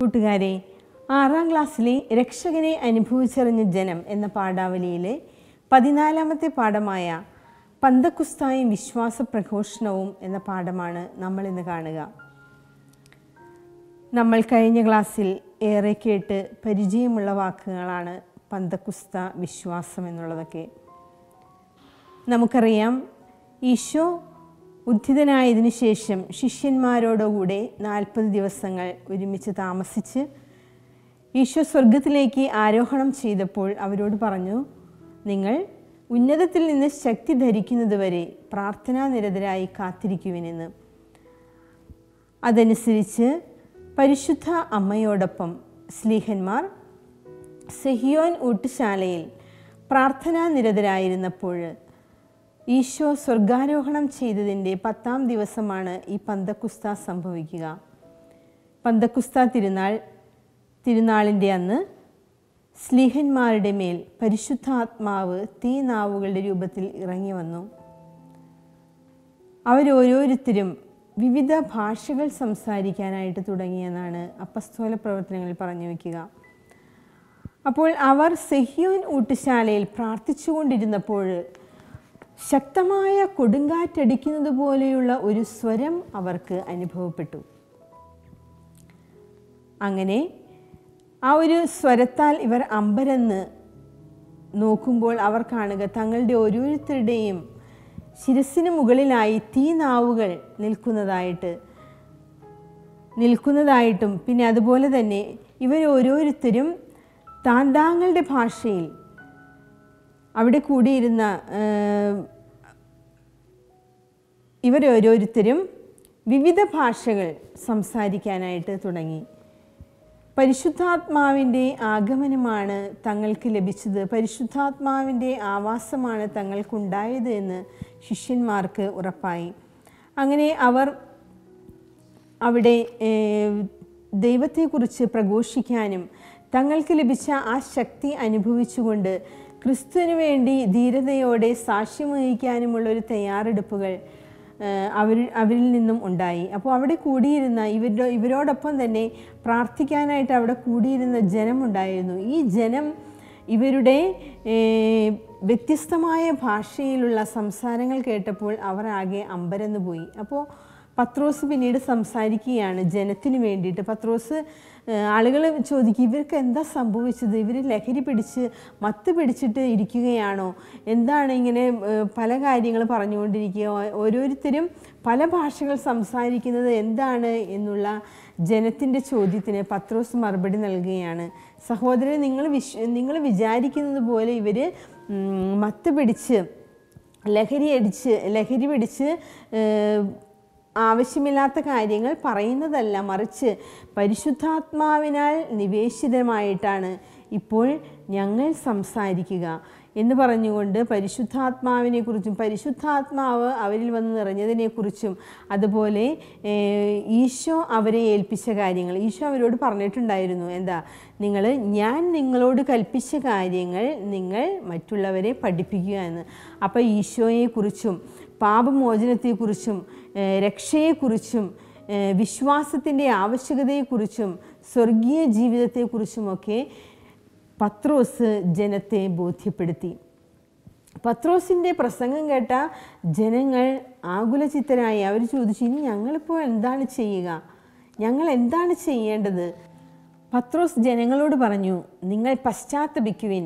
കൂട്ടുകാരെ ആറാം ക്ലാസ്സിലെ രക്ഷകനെ അനുഭവിച്ചറിഞ്ഞ ജനം എന്ന പാഠാവലിയിലെ പതിനാലാമത്തെ പാഠമായ പന്തക്കുസ്തായും വിശ്വാസ പ്രഘോഷണവും എന്ന പാഠമാണ് നമ്മൾ ഇന്ന് കാണുക നമ്മൾ കഴിഞ്ഞ ക്ലാസ്സിൽ ഏറെ കേട്ട് പരിചയമുള്ള വാക്കുകളാണ് പന്തക്കുസ്ത വിശ്വാസം എന്നുള്ളതൊക്കെ നമുക്കറിയാം ഈശോ ഉദ്ധിതനായതിനു ശേഷം ശിഷ്യന്മാരോടുകൂടെ നാൽപ്പത് ദിവസങ്ങൾ ഒരുമിച്ച് താമസിച്ച് ഈശോ സ്വർഗത്തിലേക്ക് ആരോഹണം ചെയ്തപ്പോൾ അവരോട് പറഞ്ഞു നിങ്ങൾ ഉന്നതത്തിൽ നിന്ന് ശക്തി ധരിക്കുന്നതുവരെ പ്രാർത്ഥനാനിരതരായി കാത്തിരിക്കുവിനെന്ന് അതനുസരിച്ച് പരിശുദ്ധ അമ്മയോടൊപ്പം സ്ലീഹന്മാർ സെഹിയോൻ ഊട്ടുശാലയിൽ പ്രാർത്ഥനാനിരതരായിരുന്നപ്പോൾ ഈശോ സ്വർഗാരോഹണം ചെയ്തതിൻ്റെ പത്താം ദിവസമാണ് ഈ പന്തക്കുസ്ത സംഭവിക്കുക പന്തക്കുസ്ത തിരുനാൾ തിരുനാളിൻ്റെ അന്ന് സ്ലീഹന്മാരുടെ മേൽ പരിശുദ്ധാത്മാവ് തീനാവുകളുടെ രൂപത്തിൽ ഇറങ്ങി വന്നു അവരോരോരുത്തരും വിവിധ ഭാഷകൾ സംസാരിക്കാനായിട്ട് തുടങ്ങിയെന്നാണ് അപ്പസ്തോല പ്രവർത്തനങ്ങളിൽ പറഞ്ഞു വയ്ക്കുക അപ്പോൾ അവർ സെഹിയോൻ ഊട്ടുശാലയിൽ പ്രാർത്ഥിച്ചുകൊണ്ടിരുന്നപ്പോൾ ശക്തമായ കൊടുങ്കാറ്റടിക്കുന്നത് പോലെയുള്ള ഒരു സ്വരം അവർക്ക് അനുഭവപ്പെട്ടു അങ്ങനെ ആ ഒരു സ്വരത്താൽ ഇവർ അമ്പരന്ന് നോക്കുമ്പോൾ അവർ കാണുക തങ്ങളുടെ ഓരോരുത്തരുടെയും ശിരസിന് മുകളിലായി തീനാവുകൾ നിൽക്കുന്നതായിട്ട് നിൽക്കുന്നതായിട്ടും പിന്നെ അതുപോലെ തന്നെ ഇവർ ഓരോരുത്തരും താൻ താങ്കളുടെ ഭാഷയിൽ അവിടെ കൂടിയിരുന്ന ഇവരോരോരുത്തരും വിവിധ ഭാഷകൾ സംസാരിക്കാനായിട്ട് തുടങ്ങി പരിശുദ്ധാത്മാവിൻ്റെ ആഗമനമാണ് തങ്ങൾക്ക് ലഭിച്ചത് പരിശുദ്ധാത്മാവിൻ്റെ ആവാസമാണ് തങ്ങൾക്കുണ്ടായത് എന്ന് ശിഷ്യന്മാർക്ക് ഉറപ്പായി അങ്ങനെ അവർ അവിടെ ദൈവത്തെക്കുറിച്ച് പ്രഘോഷിക്കാനും തങ്ങൾക്ക് ലഭിച്ച ആ ശക്തി അനുഭവിച്ചുകൊണ്ട് ക്രിസ്തുവിന് വേണ്ടി ധീരതയോടെ സാക്ഷ്യം വഹിക്കാനുമുള്ള ഒരു തയ്യാറെടുപ്പുകൾ അവർ അവരിൽ നിന്നും ഉണ്ടായി അപ്പോൾ അവിടെ കൂടിയിരുന്ന ഇവരുടെ ഇവരോടൊപ്പം തന്നെ പ്രാർത്ഥിക്കാനായിട്ട് അവിടെ കൂടിയിരുന്ന ജനമുണ്ടായിരുന്നു ഈ ജനം ഇവരുടെ വ്യത്യസ്തമായ ഭാഷയിലുള്ള സംസാരങ്ങൾ കേട്ടപ്പോൾ അവർ ആകെ അമ്പരന്ന് പോയി അപ്പോൾ പത്രോസ് പിന്നീട് സംസാരിക്കുകയാണ് ജനത്തിന് വേണ്ടിയിട്ട് പത്രോസ് ആളുകൾ ചോദിക്കും ഇവർക്ക് എന്താ സംഭവിച്ചത് ഇവർ ലഹരി പിടിച്ച് മത്ത് പിടിച്ചിട്ട് ഇരിക്കുകയാണോ എന്താണ് ഇങ്ങനെ പല കാര്യങ്ങൾ പറഞ്ഞുകൊണ്ടിരിക്കുക ഓരോരുത്തരും പല ഭാഷകൾ സംസാരിക്കുന്നത് എന്താണ് എന്നുള്ള ജനത്തിൻ്റെ ചോദ്യത്തിന് പത്രോസ് മറുപടി നൽകുകയാണ് സഹോദരൻ നിങ്ങൾ വിശ്വ നിങ്ങൾ വിചാരിക്കുന്നത് പോലെ ഇവർ മത്ത് പിടിച്ച് ലഹരി അടിച്ച് ലഹരി പിടിച്ച് ആവശ്യമില്ലാത്ത കാര്യങ്ങൾ പറയുന്നതല്ല മറിച്ച് പരിശുദ്ധാത്മാവിനാൽ നിവേശിതമായിട്ടാണ് ഇപ്പോൾ ഞങ്ങൾ സംസാരിക്കുക എന്ന് പറഞ്ഞുകൊണ്ട് പരിശുദ്ധാത്മാവിനെക്കുറിച്ചും പരിശുദ്ധാത്മാവ് അവരിൽ വന്ന് നിറഞ്ഞതിനെക്കുറിച്ചും അതുപോലെ ഈശോ അവരെ ഏൽപ്പിച്ച കാര്യങ്ങൾ ഈശോ അവരോട് പറഞ്ഞിട്ടുണ്ടായിരുന്നു എന്താ നിങ്ങൾ ഞാൻ നിങ്ങളോട് കൽപ്പിച്ച കാര്യങ്ങൾ നിങ്ങൾ മറ്റുള്ളവരെ പഠിപ്പിക്കുക എന്ന് അപ്പോൾ ഈശോയെക്കുറിച്ചും പാപമോചനത്തെക്കുറിച്ചും രക്ഷയെക്കുറിച്ചും വിശ്വാസത്തിൻ്റെ ആവശ്യകതയെക്കുറിച്ചും സ്വർഗീയ ജീവിതത്തെക്കുറിച്ചുമൊക്കെ പത്രോസ് ജനത്തെ ബോധ്യപ്പെടുത്തി പത്രോസിൻ്റെ പ്രസംഗം കേട്ട ജനങ്ങൾ ആകുലചിത്തരായി അവർ ചോദിച്ചു ഇനി ഞങ്ങളിപ്പോൾ എന്താണ് ചെയ്യുക ഞങ്ങൾ എന്താണ് ചെയ്യേണ്ടത് പത്രോസ് ജനങ്ങളോട് പറഞ്ഞു നിങ്ങൾ പശ്ചാത്തപിക്കുവിൻ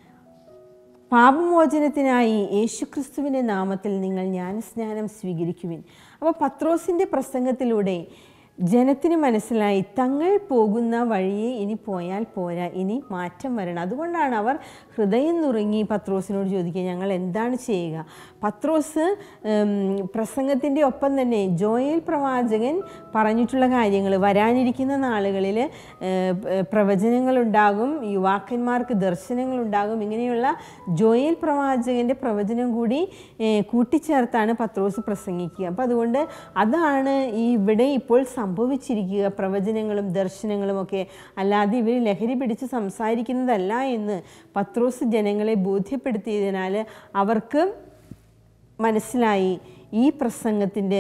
പാപമോചനത്തിനായി യേശുക്രിസ്തുവിൻ്റെ നാമത്തിൽ നിങ്ങൾ ജ്ഞാനസ്നാനം സ്വീകരിക്കുവിൻ അപ്പോൾ പത്രോസിൻ്റെ പ്രസംഗത്തിലൂടെ ജനത്തിന് മനസ്സിലായി തങ്ങൾ പോകുന്ന വഴിയെ ഇനി പോയാൽ പോരാ ഇനി മാറ്റം വരണം അതുകൊണ്ടാണ് അവർ ഹൃദയം നുറുങ്ങി പത്രോസിനോട് ചോദിക്കുക ഞങ്ങൾ എന്താണ് ചെയ്യുക പത്രോസ് പ്രസംഗത്തിൻ്റെ ഒപ്പം തന്നെ ജോയൽ പ്രവാചകൻ പറഞ്ഞിട്ടുള്ള കാര്യങ്ങൾ വരാനിരിക്കുന്ന നാളുകളിൽ പ്രവചനങ്ങളുണ്ടാകും യുവാക്കന്മാർക്ക് ദർശനങ്ങളുണ്ടാകും ഇങ്ങനെയുള്ള ജോയൽ പ്രവാചകൻ്റെ പ്രവചനം കൂടി കൂട്ടിച്ചേർത്താണ് പത്രോസ് പ്രസംഗിക്കുക അപ്പോൾ അതുകൊണ്ട് അതാണ് ഈ ഇവിടെ ഇപ്പോൾ സംഭവിച്ചിരിക്കുക പ്രവചനങ്ങളും ദർശനങ്ങളും ഒക്കെ അല്ലാതെ ഇവർ ലഹരി പിടിച്ച് സംസാരിക്കുന്നതല്ല എന്ന് പത്രോസ് ജനങ്ങളെ ബോധ്യപ്പെടുത്തിയതിനാൽ അവർക്ക് മനസ്സിലായി ഈ പ്രസംഗത്തിൻ്റെ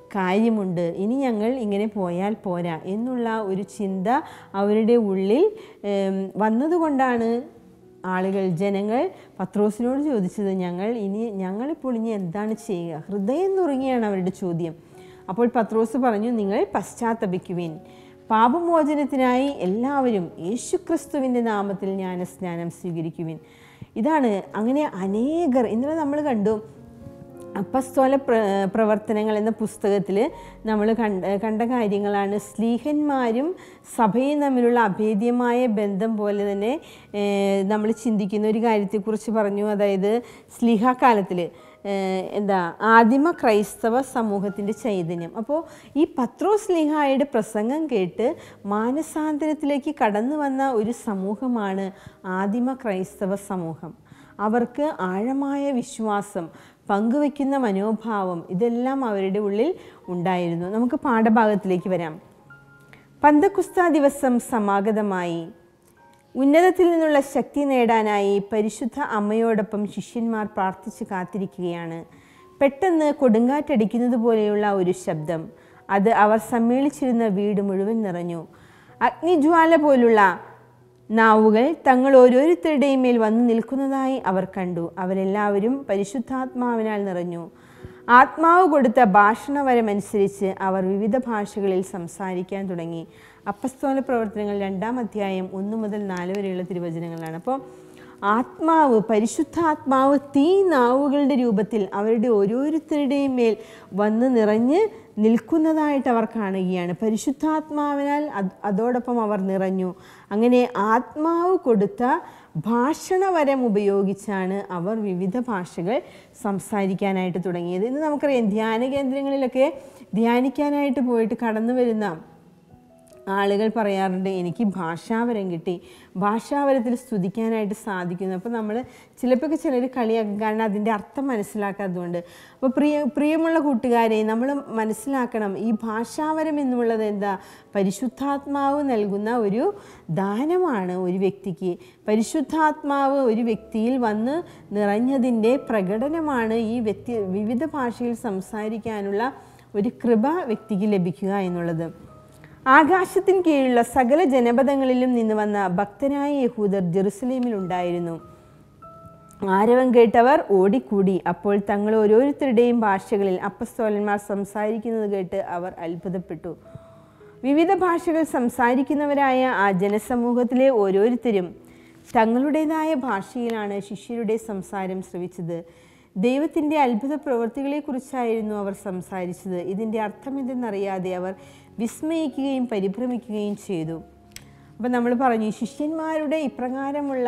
കാര്യമുണ്ട് ഇനി ഞങ്ങൾ ഇങ്ങനെ പോയാൽ പോരാ എന്നുള്ള ഒരു ചിന്ത അവരുടെ ഉള്ളിൽ ഏം, വന്നതുകൊണ്ടാണ് ആളുകൾ ജനങ്ങൾ പത്രോസിനോട് ചോദിച്ചത് ഞങ്ങൾ ഇനി ഞങ്ങളിപ്പോൾ ഇനി എന്താണ് ചെയ്യുക ഹൃദയം നുറുങ്ങിയാണ് അവരുടെ ചോദ്യം അപ്പോൾ പത്രോസ് പറഞ്ഞു നിങ്ങൾ പശ്ചാത്തപിക്കുവിൻ പാപമോചനത്തിനായി എല്ലാവരും യേശുക്രിസ്തുവിൻ്റെ നാമത്തിൽ ജ്ഞാനസ്നാനം സ്വീകരിക്കുവിൻ ഇതാണ് അങ്ങനെ അനേകർ ഇന്നലെ നമ്മൾ കണ്ടു അപ്പസ്തോല പ്ര പ്രവർത്തനങ്ങൾ എന്ന പുസ്തകത്തിൽ നമ്മൾ കണ്ട കണ്ട കാര്യങ്ങളാണ് സ്ലീഹന്മാരും സഭയും തമ്മിലുള്ള അഭേദ്യമായ ബന്ധം പോലെ തന്നെ നമ്മൾ ചിന്തിക്കുന്ന ഒരു കാര്യത്തെക്കുറിച്ച് പറഞ്ഞു അതായത് സ്ലീഹ കാലത്തിൽ എന്താ ആദിമ ക്രൈസ്തവ സമൂഹത്തിൻ്റെ ചൈതന്യം അപ്പോൾ ഈ പത്രോസ് ലിഹായുടെ പ്രസംഗം കേട്ട് മാനസാന്തരത്തിലേക്ക് കടന്നു വന്ന ഒരു സമൂഹമാണ് ആദിമ ക്രൈസ്തവ സമൂഹം അവർക്ക് ആഴമായ വിശ്വാസം പങ്കുവെക്കുന്ന മനോഭാവം ഇതെല്ലാം അവരുടെ ഉള്ളിൽ ഉണ്ടായിരുന്നു നമുക്ക് പാഠഭാഗത്തിലേക്ക് വരാം പന്തക്കുസ്ത ദിവസം സമാഗതമായി ഉന്നതത്തിൽ നിന്നുള്ള ശക്തി നേടാനായി പരിശുദ്ധ അമ്മയോടൊപ്പം ശിഷ്യന്മാർ പ്രാർത്ഥിച്ച് കാത്തിരിക്കുകയാണ് പെട്ടെന്ന് കൊടുങ്കാറ്റടിക്കുന്നത് പോലെയുള്ള ഒരു ശബ്ദം അത് അവർ സമ്മേളിച്ചിരുന്ന വീട് മുഴുവൻ നിറഞ്ഞു അഗ്നിജ്വാല പോലുള്ള നാവുകൾ തങ്ങൾ ഓരോരുത്തരുടെയും മേൽ വന്നു നിൽക്കുന്നതായി അവർ കണ്ടു അവരെല്ലാവരും പരിശുദ്ധാത്മാവിനാൽ നിറഞ്ഞു ആത്മാവ് കൊടുത്ത ഭാഷണവരമനുസരിച്ച് അവർ വിവിധ ഭാഷകളിൽ സംസാരിക്കാൻ തുടങ്ങി അപ്പസ്തോല പ്രവർത്തനങ്ങൾ രണ്ടാം അധ്യായം ഒന്ന് മുതൽ നാല് വരെയുള്ള തിരുവചനങ്ങളാണ് അപ്പോൾ ആത്മാവ് പരിശുദ്ധാത്മാവ് തീ നാവുകളുടെ രൂപത്തിൽ അവരുടെ ഓരോരുത്തരുടെയും മേൽ വന്ന് നിറഞ്ഞ് നിൽക്കുന്നതായിട്ട് അവർ കാണുകയാണ് പരിശുദ്ധാത്മാവിനാൽ അത് അതോടൊപ്പം അവർ നിറഞ്ഞു അങ്ങനെ ആത്മാവ് കൊടുത്ത ഭാഷണവരം ഉപയോഗിച്ചാണ് അവർ വിവിധ ഭാഷകൾ സംസാരിക്കാനായിട്ട് തുടങ്ങിയത് ഇന്ന് നമുക്കറിയാം ധ്യാന കേന്ദ്രങ്ങളിലൊക്കെ ധ്യാനിക്കാനായിട്ട് പോയിട്ട് കടന്നു വരുന്ന ആളുകൾ പറയാറുണ്ട് എനിക്ക് ഭാഷാവരം കിട്ടി ഭാഷാവരത്തിൽ സ്തുതിക്കാനായിട്ട് സാധിക്കുന്നു അപ്പോൾ നമ്മൾ ചിലപ്പോൾ ചിലർ കളിയാക്കും കാരണം അതിൻ്റെ അർത്ഥം മനസ്സിലാക്കാത്തതുകൊണ്ട് അപ്പോൾ പ്രിയ പ്രിയമുള്ള കൂട്ടുകാരെ നമ്മൾ മനസ്സിലാക്കണം ഈ ഭാഷാവരം എന്നുള്ളത് എന്താ പരിശുദ്ധാത്മാവ് നൽകുന്ന ഒരു ദാനമാണ് ഒരു വ്യക്തിക്ക് പരിശുദ്ധാത്മാവ് ഒരു വ്യക്തിയിൽ വന്ന് നിറഞ്ഞതിൻ്റെ പ്രകടനമാണ് ഈ വ്യക്തി വിവിധ ഭാഷയിൽ സംസാരിക്കാനുള്ള ഒരു കൃപ വ്യക്തിക്ക് ലഭിക്കുക എന്നുള്ളത് ആകാശത്തിന് കീഴിലുള്ള സകല ജനപദങ്ങളിലും നിന്ന് വന്ന ഭക്തനായ യഹൂദർ ജെറുസലേമിൽ ഉണ്ടായിരുന്നു ആരവം കേട്ടവർ ഓടിക്കൂടി അപ്പോൾ തങ്ങൾ ഓരോരുത്തരുടെയും ഭാഷകളിൽ അപ്പസ്തോലന്മാർ സംസാരിക്കുന്നത് കേട്ട് അവർ അത്ഭുതപ്പെട്ടു വിവിധ ഭാഷകൾ സംസാരിക്കുന്നവരായ ആ ജനസമൂഹത്തിലെ ഓരോരുത്തരും തങ്ങളുടേതായ ഭാഷയിലാണ് ശിഷ്യരുടെ സംസാരം ശ്രവിച്ചത് ദൈവത്തിൻ്റെ അത്ഭുത പ്രവൃത്തികളെക്കുറിച്ചായിരുന്നു അവർ സംസാരിച്ചത് ഇതിൻ്റെ അർത്ഥം എന്തെന്നറിയാതെ അവർ വിസ്മയിക്കുകയും പരിഭ്രമിക്കുകയും ചെയ്തു അപ്പം നമ്മൾ പറഞ്ഞു ഈ ശിഷ്യന്മാരുടെ ഇപ്രകാരമുള്ള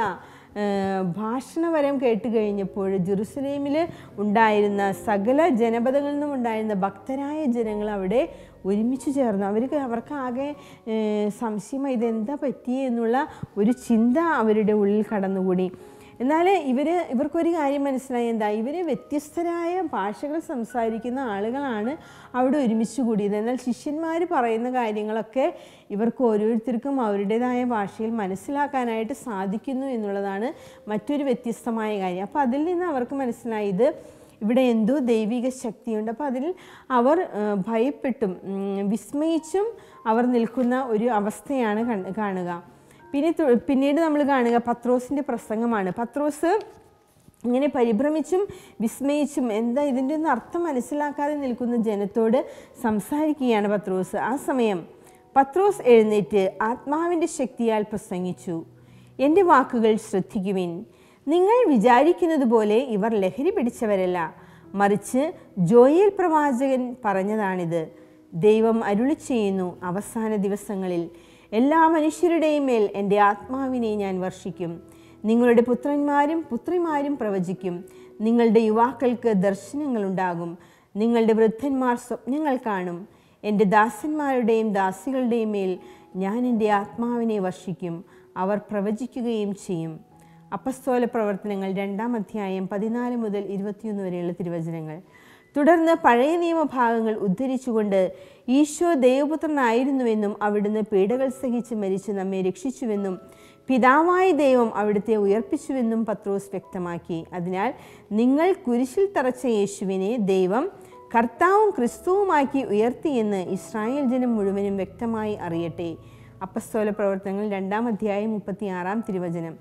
ഭാഷണവരം കേട്ട് കഴിഞ്ഞപ്പോൾ ജെറുസലേമിൽ ഉണ്ടായിരുന്ന സകല ജനപദങ്ങളിൽ നിന്നും ഉണ്ടായിരുന്ന ഭക്തരായ ജനങ്ങൾ അവിടെ ഒരുമിച്ച് ചേർന്നു അവർക്ക് അവർക്ക് ആകെ സംശയമായി ഇതെന്താ പറ്റിയേ എന്നുള്ള ഒരു ചിന്ത അവരുടെ ഉള്ളിൽ കടന്നുകൂടി എന്നാൽ ഇവർ ഇവർക്കൊരു കാര്യം മനസ്സിലായി എന്താ ഇവർ വ്യത്യസ്തരായ ഭാഷകൾ സംസാരിക്കുന്ന ആളുകളാണ് അവിടെ ഒരുമിച്ച് കൂടിയത് എന്നാൽ ശിഷ്യന്മാർ പറയുന്ന കാര്യങ്ങളൊക്കെ ഇവർക്ക് ഓരോരുത്തർക്കും അവരുടേതായ ഭാഷയിൽ മനസ്സിലാക്കാനായിട്ട് സാധിക്കുന്നു എന്നുള്ളതാണ് മറ്റൊരു വ്യത്യസ്തമായ കാര്യം അപ്പോൾ അതിൽ നിന്ന് അവർക്ക് മനസ്സിലായി ഇത് ഇവിടെ എന്തോ ദൈവിക ശക്തിയുണ്ട് അപ്പോൾ അതിൽ അവർ ഭയപ്പെട്ടും വിസ്മയിച്ചും അവർ നിൽക്കുന്ന ഒരു അവസ്ഥയാണ് കാണുക പിന്നെ പിന്നീട് നമ്മൾ കാണുക പത്രോസിൻ്റെ പ്രസംഗമാണ് പത്രോസ് ഇങ്ങനെ പരിഭ്രമിച്ചും വിസ്മയിച്ചും എന്താ ഇതിൻ്റെ ഒന്നും അർത്ഥം മനസ്സിലാക്കാതെ നിൽക്കുന്ന ജനത്തോട് സംസാരിക്കുകയാണ് പത്രോസ് ആ സമയം പത്രോസ് എഴുന്നേറ്റ് ആത്മാവിൻ്റെ ശക്തിയാൽ പ്രസംഗിച്ചു എൻ്റെ വാക്കുകൾ ശ്രദ്ധിക്കുവിൻ നിങ്ങൾ വിചാരിക്കുന്നത് പോലെ ഇവർ ലഹരി പിടിച്ചവരല്ല മറിച്ച് ജോയേൽ പ്രവാചകൻ പറഞ്ഞതാണിത് ദൈവം അരുളി ചെയ്യുന്നു അവസാന ദിവസങ്ങളിൽ എല്ലാ മനുഷ്യരുടെയും മേൽ എൻ്റെ ആത്മാവിനെ ഞാൻ വർഷിക്കും നിങ്ങളുടെ പുത്രന്മാരും പുത്രിമാരും പ്രവചിക്കും നിങ്ങളുടെ യുവാക്കൾക്ക് ദർശനങ്ങളുണ്ടാകും നിങ്ങളുടെ വൃദ്ധന്മാർ സ്വപ്നങ്ങൾ കാണും എൻ്റെ ദാസന്മാരുടെയും ദാസികളുടെയും മേൽ ഞാൻ എൻ്റെ ആത്മാവിനെ വർഷിക്കും അവർ പ്രവചിക്കുകയും ചെയ്യും അപ്പസ്തോല പ്രവർത്തനങ്ങൾ രണ്ടാം അധ്യായം പതിനാല് മുതൽ ഇരുപത്തിയൊന്ന് വരെയുള്ള തിരുവചനങ്ങൾ തുടർന്ന് പഴയ നിയമഭാഗങ്ങൾ ഉദ്ധരിച്ചുകൊണ്ട് ഈശോ ദൈവപുത്രനായിരുന്നുവെന്നും അവിടുന്ന് പീഡകൾ സഹിച്ച് മരിച്ച് നമ്മെ രക്ഷിച്ചുവെന്നും പിതാവായ ദൈവം അവിടുത്തെ ഉയർപ്പിച്ചുവെന്നും പത്രോസ് വ്യക്തമാക്കി അതിനാൽ നിങ്ങൾ കുരിശിൽ തറച്ച യേശുവിനെ ദൈവം കർത്താവും ക്രിസ്തുവുമാക്കി ഉയർത്തിയെന്ന് ഇസ്രായേൽ ജനം മുഴുവനും വ്യക്തമായി അറിയട്ടെ അപ്പസ്തോല പ്രവർത്തനങ്ങൾ രണ്ടാം അധ്യായം മുപ്പത്തിയാറാം തിരുവചനം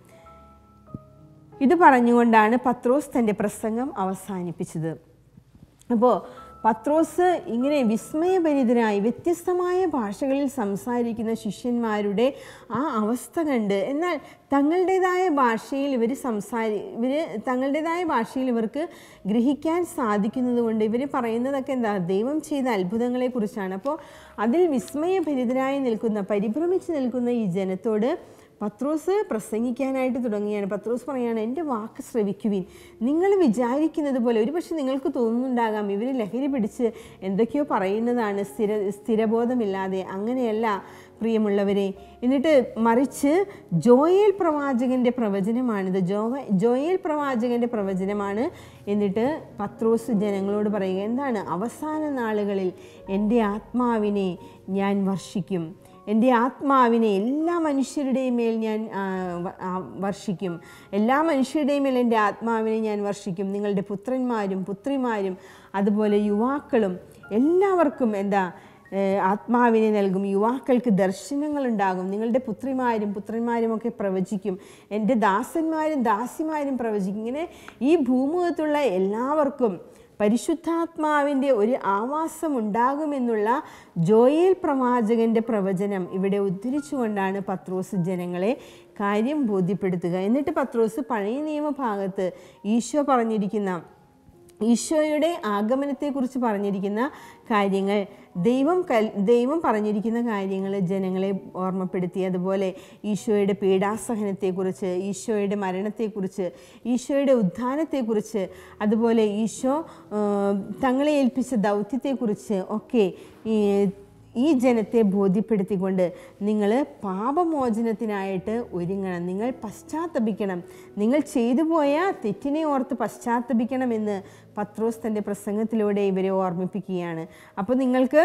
ഇത് പറഞ്ഞുകൊണ്ടാണ് പത്രോസ് തൻ്റെ പ്രസംഗം അവസാനിപ്പിച്ചത് അപ്പോൾ പത്രോസ് ഇങ്ങനെ വിസ്മയഭരിതരായി വ്യത്യസ്തമായ ഭാഷകളിൽ സംസാരിക്കുന്ന ശിഷ്യന്മാരുടെ ആ അവസ്ഥ കണ്ട് എന്നാൽ തങ്ങളുടേതായ ഭാഷയിൽ ഇവർ സംസാരി ഇവർ തങ്ങളുടേതായ ഭാഷയിൽ ഇവർക്ക് ഗ്രഹിക്കാൻ സാധിക്കുന്നത് കൊണ്ട് ഇവർ പറയുന്നതൊക്കെ എന്താ ദൈവം ചെയ്ത അത്ഭുതങ്ങളെക്കുറിച്ചാണ് അപ്പോൾ അതിൽ വിസ്മയഭരിതരായി നിൽക്കുന്ന പരിഭ്രമിച്ച് നിൽക്കുന്ന ഈ ജനത്തോട് പത്രോസ് പ്രസംഗിക്കാനായിട്ട് തുടങ്ങിയാണ് പത്രോസ് പറയാണ് എൻ്റെ വാക്ക് ശ്രവിക്കുവിൻ നിങ്ങൾ വിചാരിക്കുന്നത് പോലെ ഒരുപക്ഷെ നിങ്ങൾക്ക് തോന്നുന്നുണ്ടാകാം ഇവർ ലഹരി പിടിച്ച് എന്തൊക്കെയോ പറയുന്നതാണ് സ്ഥിര സ്ഥിരബോധമില്ലാതെ അങ്ങനെയല്ല പ്രിയമുള്ളവരെ എന്നിട്ട് മറിച്ച് ജോയേൽ പ്രവാചകൻ്റെ പ്രവചനമാണിത് ജോവ ജോയേൽ പ്രവാചകൻ്റെ പ്രവചനമാണ് എന്നിട്ട് പത്രോസ് ജനങ്ങളോട് പറയുക എന്താണ് അവസാന നാളുകളിൽ എൻ്റെ ആത്മാവിനെ ഞാൻ വർഷിക്കും എൻ്റെ ആത്മാവിനെ എല്ലാ മനുഷ്യരുടെയും മേൽ ഞാൻ ആ, വ- ആ, വർഷിക്കും എല്ലാ മനുഷ്യരുടെയും മേൽ എൻ്റെ ആത്മാവിനെ ഞാൻ വർഷിക്കും നിങ്ങളുടെ പുത്രന്മാരും പുത്രിമാരും അതുപോലെ യുവാക്കളും എല്ലാവർക്കും എന്താ ഏഹ് ആത്മാവിനെ നൽകും യുവാക്കൾക്ക് ദർശനങ്ങളുണ്ടാകും നിങ്ങളുടെ പുത്രിമാരും പുത്രന്മാരും ഒക്കെ പ്രവചിക്കും എൻ്റെ ദാസന്മാരും ദാസിമാരും പ്രവചിക്കും ഇങ്ങനെ ഈ ഭൂമുഖത്തുള്ള എല്ലാവർക്കും പരിശുദ്ധാത്മാവിൻ്റെ ഒരു ആവാസം ഉണ്ടാകുമെന്നുള്ള ജോയേൽ പ്രവാചകന്റെ പ്രവചനം ഇവിടെ ഉദ്ധരിച്ചുകൊണ്ടാണ് പത്രോസ് ജനങ്ങളെ കാര്യം ബോധ്യപ്പെടുത്തുക എന്നിട്ട് പത്രോസ് പഴയ നിയമഭാഗത്ത് ഈശോ പറഞ്ഞിരിക്കുന്ന ഈശോയുടെ ആഗമനത്തെക്കുറിച്ച് പറഞ്ഞിരിക്കുന്ന കാര്യങ്ങൾ ദൈവം കൽ ദൈവം പറഞ്ഞിരിക്കുന്ന കാര്യങ്ങൾ ജനങ്ങളെ ഓർമ്മപ്പെടുത്തി അതുപോലെ ഈശോയുടെ പീഡാസഹനത്തെക്കുറിച്ച് ഈശോയുടെ മരണത്തെക്കുറിച്ച് ഈശോയുടെ ഉത്ഥാനത്തെക്കുറിച്ച് അതുപോലെ ഈശോ ആ, തങ്ങളെ ഏൽപ്പിച്ച ദൗത്യത്തെക്കുറിച്ച് ഒക്കെ ഈ ഈ ജനത്തെ ബോധ്യപ്പെടുത്തിക്കൊണ്ട് നിങ്ങൾ പാപമോചനത്തിനായിട്ട് ഒരുങ്ങണം നിങ്ങൾ പശ്ചാത്തപിക്കണം നിങ്ങൾ ചെയ്തു പോയ തെറ്റിനെ ഓർത്ത് പശ്ചാത്തപിക്കണമെന്ന് പത്രോസ് തൻ്റെ പ്രസംഗത്തിലൂടെ ഇവരെ ഓർമ്മിപ്പിക്കുകയാണ് അപ്പോൾ നിങ്ങൾക്ക്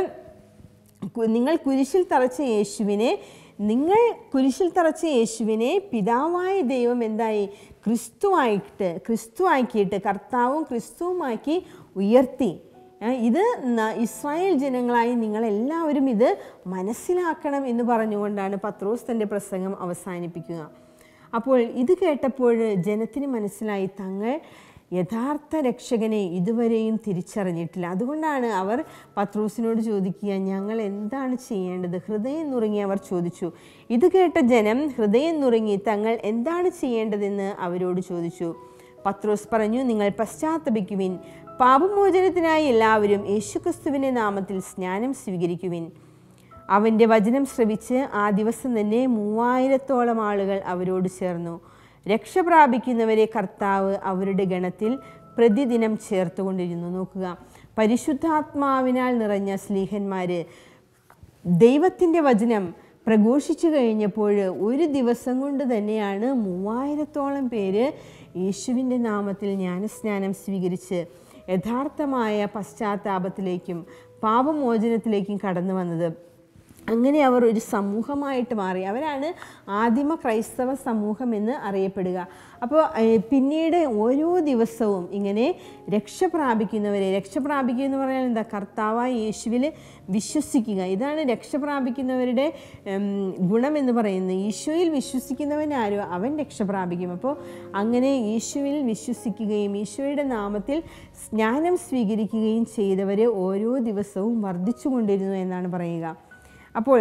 കു- നിങ്ങൾ കുരിശിൽ തറച്ച യേശുവിനെ നിങ്ങൾ കുരിശിൽ തറച്ച യേശുവിനെ പിതാവായ ദൈവം എന്തായി ക്രിസ്തുവായിട്ട് ക്രിസ്തുവാക്കിയിട്ട് കർത്താവും ക്രിസ്തുവുമാക്കി ഉയർത്തി ഏ, ഇത് ന- ഇസ്രായേൽ ജനങ്ങളായി നിങ്ങളെല്ലാവരും ഇത് മനസ്സിലാക്കണം എന്ന് പറഞ്ഞുകൊണ്ടാണ് പത്രോസ് തൻ്റെ പ്രസംഗം അവസാനിപ്പിക്കുക അപ്പോൾ ഇത് കേട്ടപ്പോൾ ജനത്തിന് മനസ്സിലായി തങ്ങൾ യഥാർത്ഥ രക്ഷകനെ ഇതുവരെയും തിരിച്ചറിഞ്ഞിട്ടില്ല അതുകൊണ്ടാണ് അവർ പത്രോസിനോട് ചോദിക്കുക ഞങ്ങൾ എന്താണ് ചെയ്യേണ്ടത് ഹൃദയം നുറുങ്ങി അവർ ചോദിച്ചു ഇത് കേട്ട ജനം ഹൃദയം നുറുങ്ങി തങ്ങൾ എന്താണ് ചെയ്യേണ്ടതെന്ന് അവരോട് ചോദിച്ചു പത്രോസ് പറഞ്ഞു നിങ്ങൾ പശ്ചാത്തപിക്കുവിൻ പാപമോചനത്തിനായി എല്ലാവരും യേശുക്രിസ്തുവിൻ്റെ നാമത്തിൽ സ്നാനം സ്വീകരിക്കുവിൻ അവൻ്റെ വചനം ശ്രവിച്ച് ആ ദിവസം തന്നെ മൂവായിരത്തോളം ആളുകൾ അവരോട് ചേർന്നു രക്ഷ പ്രാപിക്കുന്നവരെ കർത്താവ് അവരുടെ ഗണത്തിൽ പ്രതിദിനം ചേർത്തുകൊണ്ടിരുന്നു നോക്കുക പരിശുദ്ധാത്മാവിനാൽ നിറഞ്ഞ സ്ലീഹന്മാര് ദൈവത്തിൻ്റെ വചനം പ്രഘോഷിച്ചു കഴിഞ്ഞപ്പോൾ ഒരു ദിവസം കൊണ്ട് തന്നെയാണ് മൂവായിരത്തോളം പേര് യേശുവിൻ്റെ നാമത്തിൽ ജ്ഞാനസ്നാനം സ്വീകരിച്ച് യഥാർത്ഥമായ പശ്ചാത്താപത്തിലേക്കും പാപമോചനത്തിലേക്കും കടന്നു വന്നത് അങ്ങനെ അവർ ഒരു സമൂഹമായിട്ട് മാറി അവരാണ് ആദിമ ക്രൈസ്തവ സമൂഹം എന്ന് അറിയപ്പെടുക അപ്പോൾ ഏഹ്, പിന്നീട് ഓരോ ദിവസവും ഇങ്ങനെ രക്ഷ പ്രാപിക്കുന്നവരെ രക്ഷ പ്രാപിക്കുക എന്ന് പറഞ്ഞാൽ എന്താ കർത്താവായ യേശുവിൽ വിശ്വസിക്കുക ഇതാണ് രക്ഷ പ്രാപിക്കുന്നവരുടെ ഉം, ഗുണമെന്ന് പറയുന്നത് ഈശോയിൽ വിശ്വസിക്കുന്നവൻ ആരോ അവൻ രക്ഷ പ്രാപിക്കും അപ്പോൾ അങ്ങനെ യേശുവിൽ വിശ്വസിക്കുകയും ഈശോയുടെ നാമത്തിൽ സ്നാനം സ്വീകരിക്കുകയും ചെയ്തവരെ ഓരോ ദിവസവും വർദ്ധിച്ചു കൊണ്ടിരുന്നു എന്നാണ് പറയുക അപ്പോൾ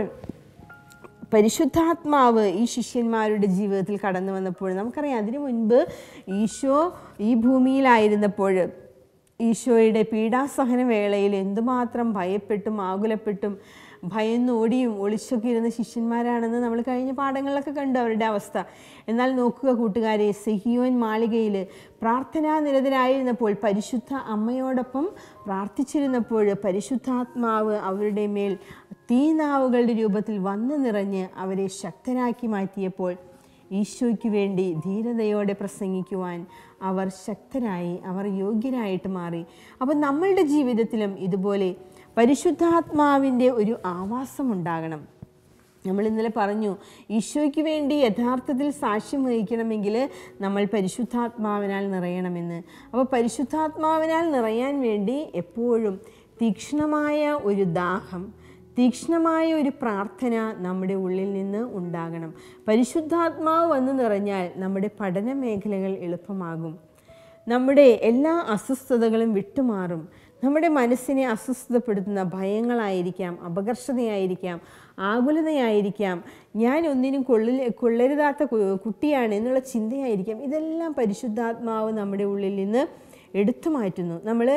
പരിശുദ്ധാത്മാവ് ഈ ശിഷ്യന്മാരുടെ ജീവിതത്തിൽ കടന്നു വന്നപ്പോൾ നമുക്കറിയാം അതിനു മുൻപ് ഈശോ ഈ ഭൂമിയിലായിരുന്നപ്പോൾ ഈശോയുടെ പീഡാസഹന വേളയിൽ എന്തുമാത്രം ഭയപ്പെട്ടും ആകുലപ്പെട്ടും ഭയന്നോടിയും ഒളിച്ചൊക്കെ ഇരുന്ന ശിഷ്യന്മാരാണെന്ന് നമ്മൾ കഴിഞ്ഞ പാഠങ്ങളിലൊക്കെ കണ്ടു അവരുടെ അവസ്ഥ എന്നാൽ നോക്കുക കൂട്ടുകാരെ സെഹിയോൻ മാളികയിൽ പ്രാർത്ഥനാ നിരതരായിരുന്നപ്പോൾ പരിശുദ്ധ അമ്മയോടൊപ്പം പ്രാർത്ഥിച്ചിരുന്നപ്പോൾ പരിശുദ്ധാത്മാവ് അവരുടെ മേൽ തീനാവുകളുടെ രൂപത്തിൽ വന്നു നിറഞ്ഞ് അവരെ ശക്തരാക്കി മാറ്റിയപ്പോൾ ഈശോയ്ക്ക് വേണ്ടി ധീരതയോടെ പ്രസംഗിക്കുവാൻ അവർ ശക്തരായി അവർ യോഗ്യരായിട്ട് മാറി അപ്പം നമ്മളുടെ ജീവിതത്തിലും ഇതുപോലെ പരിശുദ്ധാത്മാവിൻ്റെ ഒരു ആവാസം ഉണ്ടാകണം നമ്മൾ ഇന്നലെ പറഞ്ഞു ഈശോയ്ക്ക് വേണ്ടി യഥാർത്ഥത്തിൽ സാക്ഷ്യം വഹിക്കണമെങ്കിൽ നമ്മൾ പരിശുദ്ധാത്മാവിനാൽ നിറയണമെന്ന് അപ്പോൾ പരിശുദ്ധാത്മാവിനാൽ നിറയാൻ വേണ്ടി എപ്പോഴും തീക്ഷ്ണമായ ഒരു ദാഹം തീക്ഷ്ണമായ ഒരു പ്രാർത്ഥന നമ്മുടെ ഉള്ളിൽ നിന്ന് ഉണ്ടാകണം പരിശുദ്ധാത്മാവ് വന്നു നിറഞ്ഞാൽ നമ്മുടെ പഠന മേഖലകൾ എളുപ്പമാകും നമ്മുടെ എല്ലാ അസ്വസ്ഥതകളും വിട്ടുമാറും നമ്മുടെ മനസ്സിനെ അസ്വസ്ഥതപ്പെടുത്തുന്ന ഭയങ്ങളായിരിക്കാം അപകർഷതയായിരിക്കാം ആകുലതയായിരിക്കാം ഞാൻ ഒന്നിനും കൊള്ളിൽ കൊള്ളരുതാത്ത കു- കുട്ടിയാണ് എന്നുള്ള ചിന്തയായിരിക്കാം ഇതെല്ലാം പരിശുദ്ധാത്മാവ് നമ്മുടെ ഉള്ളിൽ നിന്ന് എടുത്തു മാറ്റുന്നു നമ്മൾ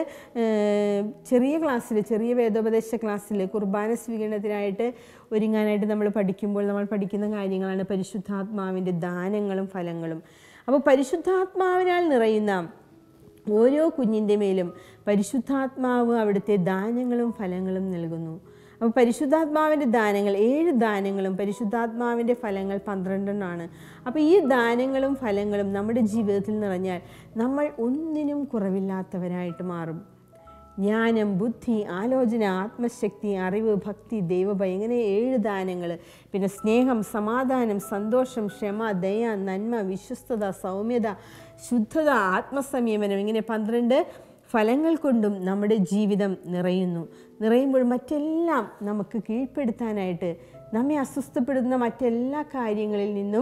ചെറിയ ക്ലാസ്സിൽ ചെറിയ വേദോപദേശ ക്ലാസ്സിൽ കുർബാന സ്വീകരണത്തിനായിട്ട് ഒരുങ്ങാനായിട്ട് നമ്മൾ പഠിക്കുമ്പോൾ നമ്മൾ പഠിക്കുന്ന കാര്യങ്ങളാണ് പരിശുദ്ധാത്മാവിൻ്റെ ദാനങ്ങളും ഫലങ്ങളും അപ്പോൾ പരിശുദ്ധാത്മാവിനാൽ നിറയുന്ന ഓരോ കുഞ്ഞിൻ്റെ മേലും പരിശുദ്ധാത്മാവ് അവിടുത്തെ ദാനങ്ങളും ഫലങ്ങളും നൽകുന്നു അപ്പോൾ പരിശുദ്ധാത്മാവിൻ്റെ ദാനങ്ങൾ ഏഴ് ദാനങ്ങളും പരിശുദ്ധാത്മാവിൻ്റെ ഫലങ്ങൾ പന്ത്രണ്ടെണ്ണമാണ് അപ്പോൾ ഈ ദാനങ്ങളും ഫലങ്ങളും നമ്മുടെ ജീവിതത്തിൽ നിറഞ്ഞാൽ നമ്മൾ ഒന്നിനും കുറവില്ലാത്തവരായിട്ട് മാറും ജ്ഞാനം ബുദ്ധി ആലോചന ആത്മശക്തി അറിവ് ഭക്തി ദൈവഭയം ഇങ്ങനെ ഏഴ് ദാനങ്ങൾ പിന്നെ സ്നേഹം സമാധാനം സന്തോഷം ക്ഷമ ദയ നന്മ വിശ്വസ്തത സൗമ്യത ശുദ്ധത ആത്മസംയമനം ഇങ്ങനെ പന്ത്രണ്ട് ഫലങ്ങൾ കൊണ്ടും നമ്മുടെ ജീവിതം നിറയുന്നു നിറയുമ്പോൾ മറ്റെല്ലാം നമുക്ക് കീഴ്പ്പെടുത്താനായിട്ട് നമ്മെ അസ്വസ്ഥപ്പെടുന്ന മറ്റെല്ലാ കാര്യങ്ങളിൽ നിന്നും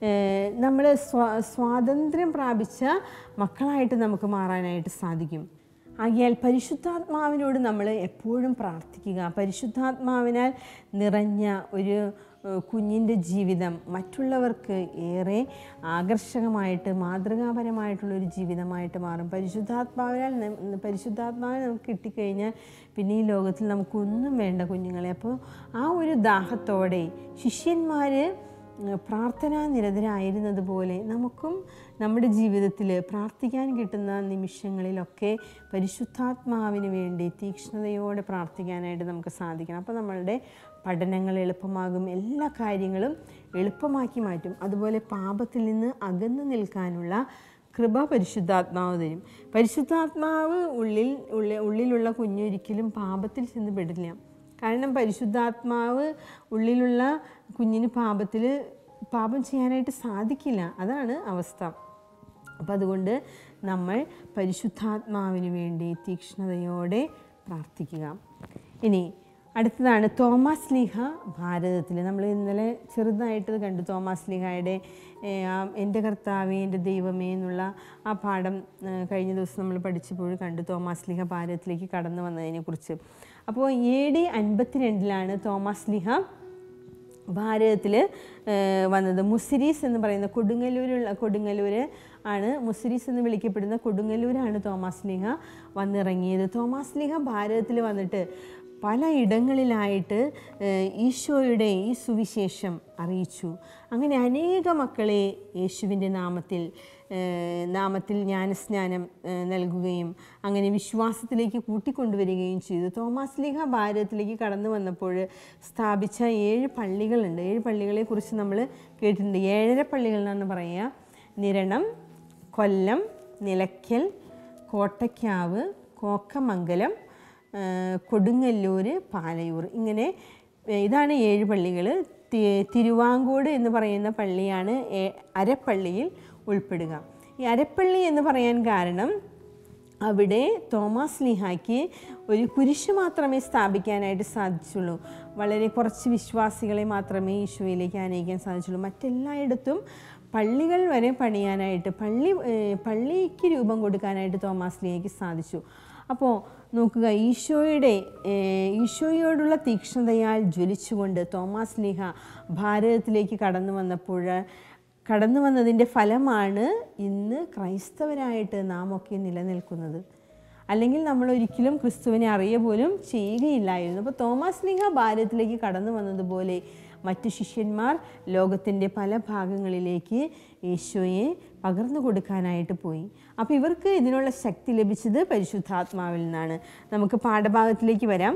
നമ്മൾ സ്വാ സ്വാതന്ത്ര്യം പ്രാപിച്ച മക്കളായിട്ട് നമുക്ക് മാറാനായിട്ട് സാധിക്കും ആകിയാൽ പരിശുദ്ധാത്മാവിനോട് നമ്മൾ എപ്പോഴും പ്രാർത്ഥിക്കുക പരിശുദ്ധാത്മാവിനാൽ നിറഞ്ഞ ഒരു ഏഹ്, കുഞ്ഞിൻ്റെ ജീവിതം മറ്റുള്ളവർക്ക് ഏറെ ആകർഷകമായിട്ട് മാതൃകാപരമായിട്ടുള്ളൊരു ജീവിതമായിട്ട് മാറും പരിശുദ്ധാത്മാവിനാൽ നം- പരിശുദ്ധാത്മാവിനെ നമുക്ക് കിട്ടിക്കഴിഞ്ഞാൽ പിന്നെ ഈ ലോകത്തിൽ നമുക്കൊന്നും വേണ്ട കുഞ്ഞുങ്ങളെ അപ്പോൾ ആ ഒരു ദാഹത്തോടെ ശിഷ്യന്മാർ പ്രാർത്ഥനാ നിരതരായിരുന്നത് പോലെ നമുക്കും നമ്മുടെ ജീവിതത്തിൽ പ്രാർത്ഥിക്കാൻ കിട്ടുന്ന നിമിഷങ്ങളിലൊക്കെ പരിശുദ്ധാത്മാവിന് വേണ്ടി തീക്ഷ്ണതയോടെ പ്രാർത്ഥിക്കാനായിട്ട് നമുക്ക് സാധിക്കണം അപ്പോൾ നമ്മളുടെ പഠനങ്ങൾ എളുപ്പമാകും എല്ലാ കാര്യങ്ങളും എളുപ്പമാക്കി മാറ്റും അതുപോലെ പാപത്തിൽ നിന്ന് അകന്നു നിൽക്കാനുള്ള കൃപ പരിശുദ്ധാത്മാവ് തരും പരിശുദ്ധാത്മാവ് ഉള്ളിൽ ഉള്ളിൽ ഉള്ളിലുള്ള കുഞ്ഞൊരിക്കലും പാപത്തിൽ ചെന്ന് പെടില്ല കാരണം പരിശുദ്ധാത്മാവ് ഉള്ളിലുള്ള കുഞ്ഞിന് പാപത്തിൽ പാപം ചെയ്യാനായിട്ട് സാധിക്കില്ല അതാണ് അവസ്ഥ അപ്പം അതുകൊണ്ട് നമ്മൾ പരിശുദ്ധാത്മാവിന് വേണ്ടി തീക്ഷ്ണതയോടെ പ്രാർത്ഥിക്കുക ഇനി അടുത്തതാണ് തോമസ് ലീഹ ഭാരതത്തിൽ നമ്മൾ ഇന്നലെ ചെറുതായിട്ട് ഇത് കണ്ടു തോമസ് ലീഹയുടെ ഏഹ്, ആ എൻ്റെ കർത്താവേ എൻ്റെ ദൈവമേ എന്നുള്ള ആ പാഠം ഏഹ്, കഴിഞ്ഞ ദിവസം നമ്മൾ പഠിച്ചപ്പോൾ കണ്ടു തോമസ് ലീഹ ഭാരതത്തിലേക്ക് കടന്നു വന്നതിനെക്കുറിച്ച് അപ്പോൾ എ ഡി അൻപത്തിരണ്ടിലാണ് തോമസ് ലീഹ ഭാരതത്തിൽ വന്നത് മുസിരീസ് എന്ന് പറയുന്ന കൊടുങ്ങല്ലൂരുള്ള കൊടുങ്ങല്ലൂർ ആണ് മുസിരീസ് എന്ന് വിളിക്കപ്പെടുന്ന കൊടുങ്ങല്ലൂരാണ് തോമസ് ലീഹ വന്നിറങ്ങിയത് തോമസ് ലീഹ ഭാരതത്തിൽ വന്നിട്ട് പല ഇടങ്ങളിലായിട്ട് ഏഹ്, ഈശോയുടെ ഈ സുവിശേഷം അറിയിച്ചു അങ്ങനെ അനേക മക്കളെ യേശുവിൻ്റെ നാമത്തിൽ ഏഹ്, നാമത്തിൽ ജ്ഞാനസ്നാനം ഏഹ്, നൽകുകയും അങ്ങനെ വിശ്വാസത്തിലേക്ക് കൂട്ടിക്കൊണ്ടുവരികയും ചെയ്തു തോമസ് ലീഹ ഭാരതത്തിലേക്ക് കടന്നു വന്നപ്പോൾ സ്ഥാപിച്ച ഏഴ് പള്ളികളുണ്ട് ഏഴ് പള്ളികളെക്കുറിച്ച് നമ്മൾ കേട്ടിട്ടുണ്ട് ഏഴര പള്ളികൾ എന്നാണ് പറയുക നിരണം കൊല്ലം നിലയ്ക്കൽ കോട്ടയ്ക്കാവ് കോക്കമംഗലം ആ, കൊടുങ്ങല്ലൂർ പാലയൂർ ഇങ്ങനെ ഏ, ഇതാണ് ഏഴ് പള്ളികൾ തിരുവാങ്കോട് എന്ന് പറയുന്ന പള്ളിയാണ് ഏ- അരപ്പള്ളിയിൽ ഉൾപ്പെടുക ഈ അരപ്പള്ളി എന്ന് പറയാൻ കാരണം അവിടെ തോമസ് ലിഹായ്ക്ക് ഒരു കുരിശ് മാത്രമേ സ്ഥാപിക്കാനായിട്ട് സാധിച്ചുള്ളൂ വളരെ കുറച്ച് വിശ്വാസികളെ മാത്രമേ ഈശോയിലേക്ക് അനയിക്കാൻ സാധിച്ചുള്ളൂ മറ്റെല്ലായിടത്തും പള്ളികൾ വരെ പണിയാനായിട്ട് പള്ളി ഏഹ് പള്ളിക്ക് രൂപം കൊടുക്കാനായിട്ട് തോമസ് ലിഹയ്ക്ക് സാധിച്ചു അപ്പോൾ നോക്കുക ഈശോയുടെ ഏഹ് ഈശോയോടുള്ള തീക്ഷ്ണതയാൽ ജ്വലിച്ചുകൊണ്ട് തോമസ് ലിഹ ഭാരതത്തിലേക്ക് കടന്നു വന്നപ്പോൾ കടന്നു വന്നതിൻ്റെ ഫലമാണ് ഇന്ന് ക്രൈസ്തവരായിട്ട് നാം ഒക്കെ നിലനിൽക്കുന്നത് അല്ലെങ്കിൽ നമ്മൾ ഒരിക്കലും ക്രിസ്തുവിനെ അറിയ പോലും ചെയ്യുകയില്ലായിരുന്നു അപ്പോൾ തോമസ് ലിഹ ഭാരതത്തിലേക്ക് കടന്നു വന്നതുപോലെ മറ്റു ശിഷ്യന്മാർ ലോകത്തിൻ്റെ പല ഭാഗങ്ങളിലേക്ക് യേശോയെ പകർന്നു കൊടുക്കാനായിട്ട് പോയി അപ്പോൾ ഇവർക്ക് ഇതിനുള്ള ശക്തി ലഭിച്ചത് പരിശുദ്ധാത്മാവിൽ നിന്നാണ് നമുക്ക് പാഠഭാഗത്തിലേക്ക് വരാം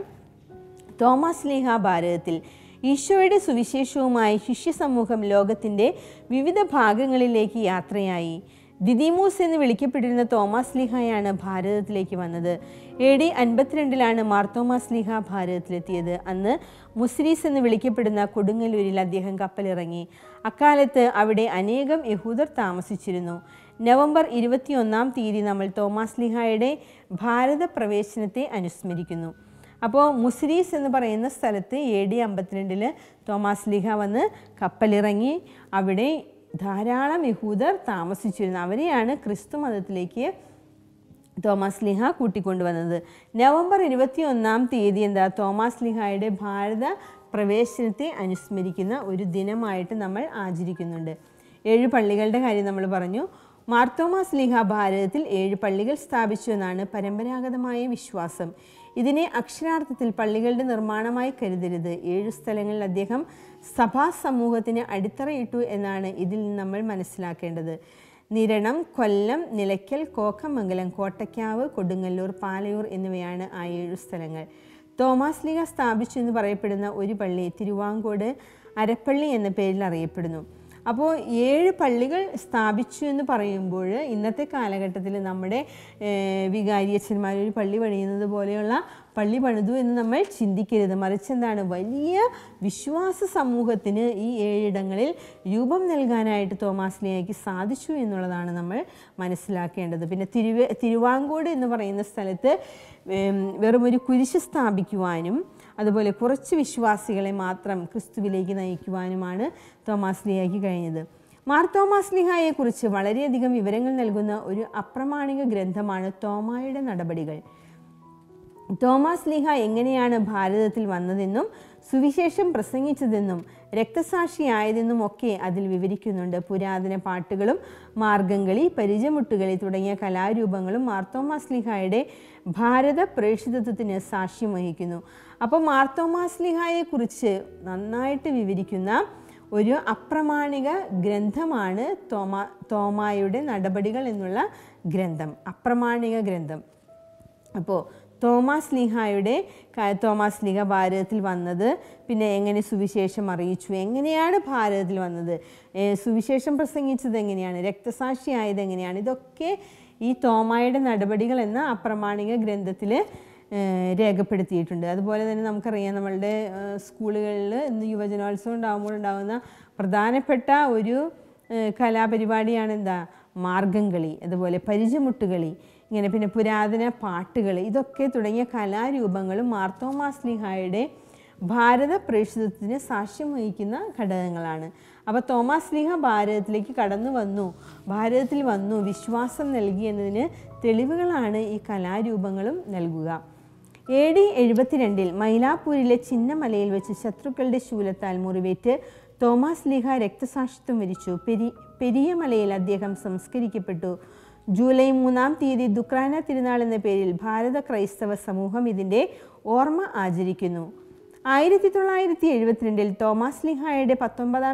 തോമസ് ലീഹ ഭാരതത്തിൽ ഈശോയുടെ സുവിശേഷവുമായി ശിഷ്യസമൂഹം ലോകത്തിൻ്റെ വിവിധ ഭാഗങ്ങളിലേക്ക് യാത്രയായി ദിദിമൂസ് എന്ന് വിളിക്കപ്പെട്ടിരുന്ന തോമസ് ലീഹയാണ് ഭാരതത്തിലേക്ക് വന്നത് എ ഡി അൻപത്തിരണ്ടിലാണ് മാർത്തോമാസ് ലീഹ ഭാരതത്തിലെത്തിയത് അന്ന് മുസ്രീസ് എന്ന് വിളിക്കപ്പെടുന്ന കൊടുങ്ങല്ലൂരിൽ അദ്ദേഹം കപ്പലിറങ്ങി അക്കാലത്ത് അവിടെ അനേകം യഹൂദർ താമസിച്ചിരുന്നു നവംബർ ഇരുപത്തിയൊന്നാം തീയതി നമ്മൾ തോമാസ് ലിഹായുടെ ഭാരത പ്രവേശനത്തെ അനുസ്മരിക്കുന്നു അപ്പോൾ മുസ്രീസ് എന്ന് പറയുന്ന സ്ഥലത്ത് എ ഡി അമ്പത്തിരണ്ടിൽ തോമാസ് ലിഹ വന്ന് കപ്പലിറങ്ങി അവിടെ ധാരാളം യഹൂദർ താമസിച്ചിരുന്നു അവരെയാണ് ക്രിസ്തു മതത്തിലേക്ക് തോമസ് ലിഹ കൂട്ടിക്കൊണ്ടുവന്നത് നവംബർ ഇരുപത്തി ഒന്നാം തീയതി എന്താ തോമസ് ലിഹായുടെ ഭാരത പ്രവേശനത്തെ അനുസ്മരിക്കുന്ന ഒരു ദിനമായിട്ട് നമ്മൾ ആചരിക്കുന്നുണ്ട് ഏഴ് പള്ളികളുടെ കാര്യം നമ്മൾ പറഞ്ഞു മാർത്തോമാസ് ലിഹ ഭാരതത്തിൽ ഏഴ് പള്ളികൾ സ്ഥാപിച്ചു എന്നാണ് പരമ്പരാഗതമായ വിശ്വാസം ഇതിനെ അക്ഷരാർത്ഥത്തിൽ പള്ളികളുടെ നിർമ്മാണമായി കരുതരുത് ഏഴു സ്ഥലങ്ങളിൽ അദ്ദേഹം സഭാ സമൂഹത്തിന് അടിത്തറയിട്ടു എന്നാണ് ഇതിൽ നിന്ന് നമ്മൾ മനസ്സിലാക്കേണ്ടത് നിരണം കൊല്ലം നിലയ്ക്കൽ കോക്കമംഗലം കോട്ടയ്ക്കാവ് കൊടുങ്ങല്ലൂർ പാലയൂർ എന്നിവയാണ് ആ ഏഴു സ്ഥലങ്ങൾ തോമാസ് ലീഗ സ്ഥാപിച്ചു എന്ന് പറയപ്പെടുന്ന ഒരു പള്ളി തിരുവാങ്കോട് അരപ്പള്ളി എന്ന പേരിൽ അറിയപ്പെടുന്നു അപ്പോൾ ഏഴ് പള്ളികൾ സ്ഥാപിച്ചു എന്ന് പറയുമ്പോൾ ഇന്നത്തെ കാലഘട്ടത്തിൽ നമ്മുടെ ഏഹ്, വികാരിയച്ഛന്മാർ ഒരു പള്ളി പണിയുന്നത് പോലെയുള്ള പള്ളി പണിതു എന്ന് നമ്മൾ ചിന്തിക്കരുത് മറിച്ച് എന്താണ് വലിയ വിശ്വാസ സമൂഹത്തിന് ഈ ഏഴിടങ്ങളിൽ രൂപം നൽകാനായിട്ട് തോമാസ് ലിയയ്ക്ക് സാധിച്ചു എന്നുള്ളതാണ് നമ്മൾ മനസ്സിലാക്കേണ്ടത് പിന്നെ തിരുവ തിരുവാങ്കോട് എന്ന് പറയുന്ന സ്ഥലത്ത് ഉം, വെറും ഒരു കുരിശ് സ്ഥാപിക്കുവാനും അതുപോലെ കുറച്ച് വിശ്വാസികളെ മാത്രം ക്രിസ്തുവിലേക്ക് നയിക്കുവാനുമാണ് തോമാസ് ലിയയ്ക്ക് കഴിഞ്ഞത് മാർ തോമാസ് ലിഹായെക്കുറിച്ച് വളരെയധികം വിവരങ്ങൾ നൽകുന്ന ഒരു അപ്രമാണിക ഗ്രന്ഥമാണ് തോമായുടെ നടപടികൾ തോമസ് ലീഹ എങ്ങനെയാണ് ഭാരതത്തിൽ വന്നതെന്നും സുവിശേഷം പ്രസംഗിച്ചതെന്നും രക്തസാക്ഷിയായതെന്നും ഒക്കെ അതിൽ വിവരിക്കുന്നുണ്ട് പുരാതന പാട്ടുകളും മാർഗംകളി പരിചമുട്ടുകളി തുടങ്ങിയ കലാരൂപങ്ങളും മാർത്തോമാസ് ലിഹായുടെ ഭാരത പ്രേക്ഷിതത്വത്തിന് സാക്ഷ്യം വഹിക്കുന്നു അപ്പോൾ മാർത്തോമാസ് ലിഹായെക്കുറിച്ച് നന്നായിട്ട് വിവരിക്കുന്ന ഒരു അപ്രമാണിക ഗ്രന്ഥമാണ് തോമ തോമായുടെ നടപടികൾ എന്നുള്ള ഗ്രന്ഥം അപ്രമാണിക ഗ്രന്ഥം അപ്പോൾ തോമാസ് ലീഹായുടെ ക- തോമാസ് ലീഹ ഭാരതത്തിൽ വന്നത് പിന്നെ എങ്ങനെ സുവിശേഷം അറിയിച്ചു എങ്ങനെയാണ് ഭാരതത്തിൽ വന്നത് ഏ, സുവിശേഷം പ്രസംഗിച്ചത് എങ്ങനെയാണ് രക്തസാക്ഷിയായത് എങ്ങനെയാണ് ഇതൊക്കെ ഈ തോമായുടെ നടപടികൾ എന്ന അപ്രമാണിക ഗ്രന്ഥത്തിൽ രേഖപ്പെടുത്തിയിട്ടുണ്ട് അതുപോലെ തന്നെ നമുക്കറിയാം നമ്മളുടെ സ്കൂളുകളിൽ ഇന്ന് യുവജനോത്സവം ഉണ്ടാകുമ്പോൾ ഉണ്ടാകുന്ന പ്രധാനപ്പെട്ട ഒരു ഏഹ് കലാപരിപാടിയാണ് എന്താ മാർഗംകളി അതുപോലെ പരിചമുട്ടുകളി ഇങ്ങനെ പിന്നെ പുരാതന പാട്ടുകൾ ഇതൊക്കെ തുടങ്ങിയ കലാരൂപങ്ങളും മാർത്തോമാസ് ലിഹായുടെ ഭാരത പ്രേക്ഷിതത്തിന് സാക്ഷ്യം വഹിക്കുന്ന ഘടകങ്ങളാണ് അപ്പോൾ തോമാസ് ലിഹ ഭാരതത്തിലേക്ക് കടന്നു വന്നു ഭാരതത്തിൽ വന്നു വിശ്വാസം നൽകി എന്നതിന് തെളിവുകളാണ് ഈ കലാരൂപങ്ങളും നൽകുക എ ഡി എഴുപത്തിരണ്ടിൽ മൈലാപ്പൂരിലെ ചിന്നമലയിൽ വെച്ച് ശത്രുക്കളുടെ ശൂലത്താൽ മുറിവേറ്റ് തോമസ് ലീഹ രക്തസാക്ഷിത്വം വരിച്ചു പെരി പെരിയമലയിൽ അദ്ദേഹം സംസ്കരിക്കപ്പെട്ടു ജൂലൈ മൂന്നാം തീയതി ദുക്രാന തിരുനാൾ എന്ന പേരിൽ ഭാരത ക്രൈസ്തവ സമൂഹം ഇതിൻ്റെ ഓർമ്മ ആചരിക്കുന്നു ആയിരത്തി തൊള്ളായിരത്തി എഴുപത്തിരണ്ടിൽ തോമസ് ലിഹായുടെ പത്തൊമ്പതാം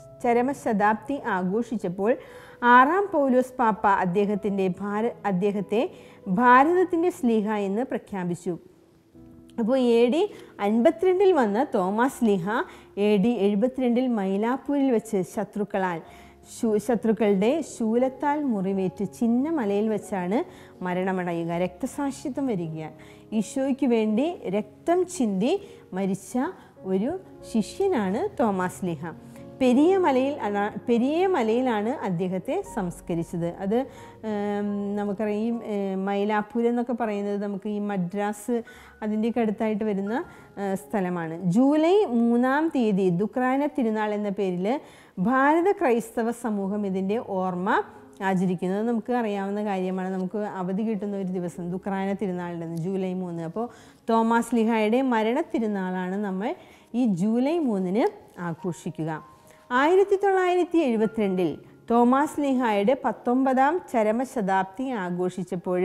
ചരമശതാബ്ദി ആഘോഷിച്ചപ്പോൾ ആറാം പൗലോസ് പാപ്പ അദ്ദേഹത്തിൻ്റെ ഭാര അദ്ദേഹത്തെ ഭാരതത്തിൻ്റെ സ്ലീഹ എന്ന് പ്രഖ്യാപിച്ചു അപ്പോൾ എ ഡി അൻപത്തിരണ്ടിൽ വന്ന തോമസ് ലിഹ എ ഡി എഴുപത്തിരണ്ടിൽ മൈലാപ്പൂരിൽ വെച്ച് ശത്രുക്കളാൽ ശൂ ശത്രുക്കളുടെ ശൂലത്താൽ മുറിവേറ്റ് ചിന്നമലയിൽ വെച്ചാണ് മരണമടയുക രക്തസാക്ഷിത്വം വരിക ഈശോയ്ക്ക് വേണ്ടി രക്തം ചിന്തി മരിച്ച ഒരു ശിഷ്യനാണ് തോമസ് ലിഹ പെരിയ മലയിൽ അണ- പെരിയ മലയിലാണ് അദ്ദേഹത്തെ സംസ്കരിച്ചത് അത് ഉം, നമുക്കറിയാം ഈ ഏർ, മൈലാപ്പൂർ എന്നൊക്കെ പറയുന്നത് നമുക്ക് ഈ മദ്രാസ് അതിൻ്റെയൊക്കെ അടുത്തായിട്ട് വരുന്ന ഏർ, സ്ഥലമാണ് ജൂലൈ മൂന്നാം തീയതി ദുക്രാന തിരുനാൾ എന്ന പേരിൽ ഭാരത ക്രൈസ്തവ സമൂഹം ഇതിൻ്റെ ഓർമ്മ ആചരിക്കുന്നത് നമുക്ക് അറിയാവുന്ന കാര്യമാണ് നമുക്ക് അവധി കിട്ടുന്ന ഒരു ദിവസം ദുക്രാന തിരുനാളിൻ്റെ ജൂലൈ മൂന്ന് അപ്പോൾ തോമസ് ലിഹായുടെ മരണ തിരുനാളാണ് നമ്മൾ ഈ ജൂലൈ മൂന്നിന് ആഘോഷിക്കുക ആയിരത്തി തൊള്ളായിരത്തി എഴുപത്തിരണ്ടിൽ തോമസ് ലിഹായുടെ പത്തൊമ്പതാം ചരമശതാബ്ദി ആഘോഷിച്ചപ്പോൾ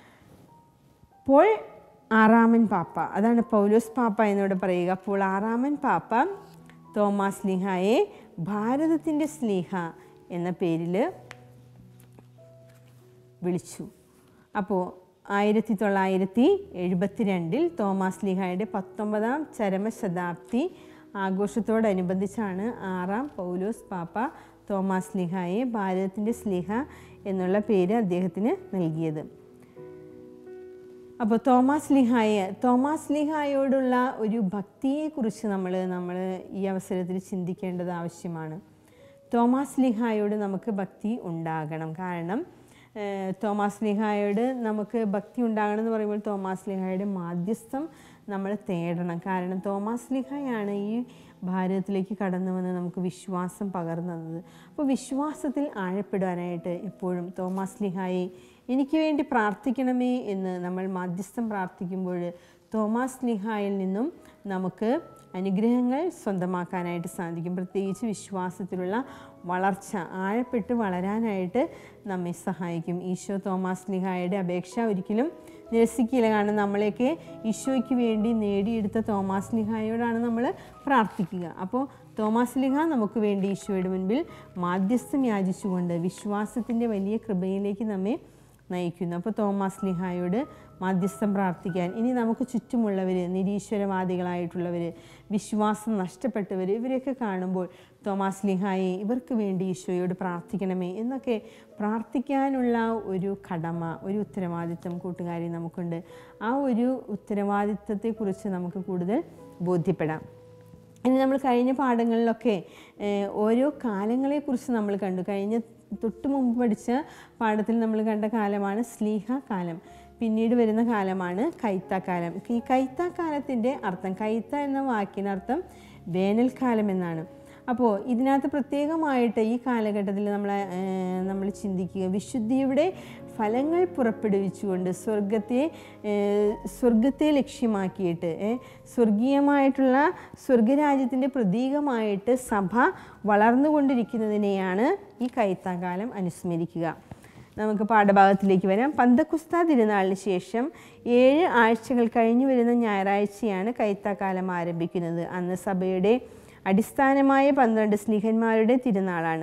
പോൾ ആറാമൻ പാപ്പ അതാണ് പൗലോസ് പാപ്പ എന്നോട് പറയുക പോൾ ആറാമൻ പാപ്പ തോമസ് ലിഹായെ ഭാരതത്തിൻ്റെ സ്ലീഹ എന്ന പേരിൽ വിളിച്ചു അപ്പോൾ ആയിരത്തി തൊള്ളായിരത്തി എഴുപത്തിരണ്ടിൽ തോമസ് ലിഹായുടെ പത്തൊമ്പതാം ചരമശതാബ്ദി ആഘോഷത്തോടനുബന്ധിച്ചാണ് ആറാം പൗലോസ് പാപ്പ തോമസ് ലിഹായെ ഭാരതത്തിൻ്റെ സ്ലിഹ എന്നുള്ള പേര് അദ്ദേഹത്തിന് നൽകിയത് അപ്പോൾ തോമസ് ലിഹായ തോമസ് ലിഹായോടുള്ള ഒരു ഭക്തിയെക്കുറിച്ച് നമ്മൾ നമ്മൾ ഈ അവസരത്തിൽ ചിന്തിക്കേണ്ടത് ആവശ്യമാണ് തോമാസ് ലിഹായോട് നമുക്ക് ഭക്തി ഉണ്ടാകണം കാരണം ഏഹ്, തോമാസ് ലിഹായോട് നമുക്ക് ഭക്തി ഉണ്ടാകണം എന്ന് പറയുമ്പോൾ തോമാസ് ലിഹായുടെ മാധ്യസ്ഥം നമ്മൾ തേടണം കാരണം തോമാസ് ലിഹായാണ് ഈ ഭാരതത്തിലേക്ക് കടന്നു വന്ന് നമുക്ക് വിശ്വാസം പകർന്നു തന്നത് അപ്പോൾ വിശ്വാസത്തിൽ ആഴപ്പെടുവാനായിട്ട് എപ്പോഴും തോമാസ് ലിഹായെ എനിക്ക് വേണ്ടി പ്രാർത്ഥിക്കണമേ എന്ന് നമ്മൾ മാധ്യസ്ഥം പ്രാർത്ഥിക്കുമ്പോൾ തോമാസ് ലിഹായിൽ നിന്നും നമുക്ക് അനുഗ്രഹങ്ങൾ സ്വന്തമാക്കാനായിട്ട് സാധിക്കും പ്രത്യേകിച്ച് വിശ്വാസത്തിലുള്ള വളർച്ച ആഴപ്പെട്ട് വളരാനായിട്ട് നമ്മെ സഹായിക്കും ഈശോ തോമാസ് ലിഹായുടെ അപേക്ഷ ഒരിക്കലും നിരസിക്കില്ല കാരണം നമ്മളെയൊക്കെ ഈശോയ്ക്ക് വേണ്ടി നേടിയെടുത്ത തോമാസ് ലിഹായോടാണ് നമ്മൾ പ്രാർത്ഥിക്കുക അപ്പോൾ തോമാസ് ലിഹ നമുക്ക് വേണ്ടി ഈശോയുടെ മുൻപിൽ മാധ്യസ്ഥം യാചിച്ചുകൊണ്ട് വിശ്വാസത്തിൻ്റെ വലിയ കൃപയിലേക്ക് നമ്മെ നയിക്കുന്നു അപ്പോൾ തോമാസ് ലിഹായോട് മാധ്യസ്ഥം പ്രാർത്ഥിക്കാൻ ഇനി നമുക്ക് ചുറ്റുമുള്ളവർ നിരീശ്വരവാദികളായിട്ടുള്ളവർ വിശ്വാസം നഷ്ടപ്പെട്ടവർ ഇവരെയൊക്കെ കാണുമ്പോൾ തോമാസ് ലിഹായെ ഇവർക്ക് വേണ്ടി ഈശോയോട് പ്രാർത്ഥിക്കണമേ എന്നൊക്കെ പ്രാർത്ഥിക്കാനുള്ള ഒരു കടമ ഒരു ഉത്തരവാദിത്വം കൂട്ടുകാരി നമുക്കുണ്ട് ആ ഒരു ഉത്തരവാദിത്വത്തെക്കുറിച്ച് നമുക്ക് കൂടുതൽ ബോധ്യപ്പെടാം ഇനി നമ്മൾ കഴിഞ്ഞ പാഠങ്ങളിലൊക്കെ ഏഹ്, ഓരോ കാലങ്ങളെക്കുറിച്ച് നമ്മൾ കണ്ടു കഴിഞ്ഞ തൊട്ട് മുമ്പ് പഠിച്ച പാഠത്തിൽ നമ്മൾ കണ്ട കാലമാണ് സ്ലീഹ കാലം പിന്നീട് വരുന്ന കാലമാണ് കൈത്താക്കാലം ഈ കൈത്താക്കാലത്തിൻ്റെ അർത്ഥം കൈത്ത എന്ന വാക്കിനർത്ഥം വേനൽക്കാലം എന്നാണ് അപ്പോൾ ഇതിനകത്ത് പ്രത്യേകമായിട്ട് ഈ കാലഘട്ടത്തിൽ നമ്മൾ നമ്മൾ ചിന്തിക്കുക വിശുദ്ധിയുടെ ഫലങ്ങൾ പുറപ്പെടുവിച്ചുകൊണ്ട് സ്വർഗത്തെ ഏഹ്, സ്വർഗത്തെ ലക്ഷ്യമാക്കിയിട്ട് ഏഹ്, സ്വർഗീയമായിട്ടുള്ള സ്വർഗരാജ്യത്തിൻ്റെ പ്രതീകമായിട്ട് സഭ വളർന്നുകൊണ്ടിരിക്കുന്നതിനെയാണ് ഈ കൈത്താകാലം അനുസ്മരിക്കുക നമുക്ക് പാഠഭാഗത്തിലേക്ക് വരാം പന്തക്കുസ്ത തിരുനാളിന് ശേഷം ഏഴ് ആഴ്ചകൾ കഴിഞ്ഞു വരുന്ന ഞായറാഴ്ചയാണ് കൈത്താക്കാലം ആരംഭിക്കുന്നത് അന്ന് സഭയുടെ അടിസ്ഥാനമായ പന്ത്രണ്ട് സ്ലീഹന്മാരുടെ തിരുനാളാണ്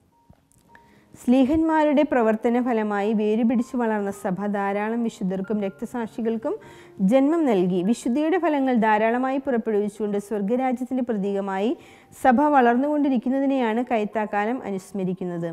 സ്ലീഹന്മാരുടെ പ്രവർത്തന ഫലമായി വേരുപിടിച്ചു വളർന്ന സഭ ധാരാളം വിശുദ്ധർക്കും രക്തസാക്ഷികൾക്കും ജന്മം നൽകി വിശുദ്ധിയുടെ ഫലങ്ങൾ ധാരാളമായി പുറപ്പെടുവിച്ചുകൊണ്ട് സ്വർഗരാജ്യത്തിൻ്റെ പ്രതീകമായി സഭ വളർന്നുകൊണ്ടിരിക്കുന്നതിനെയാണ് കൈത്താക്കാലം അനുസ്മരിക്കുന്നത്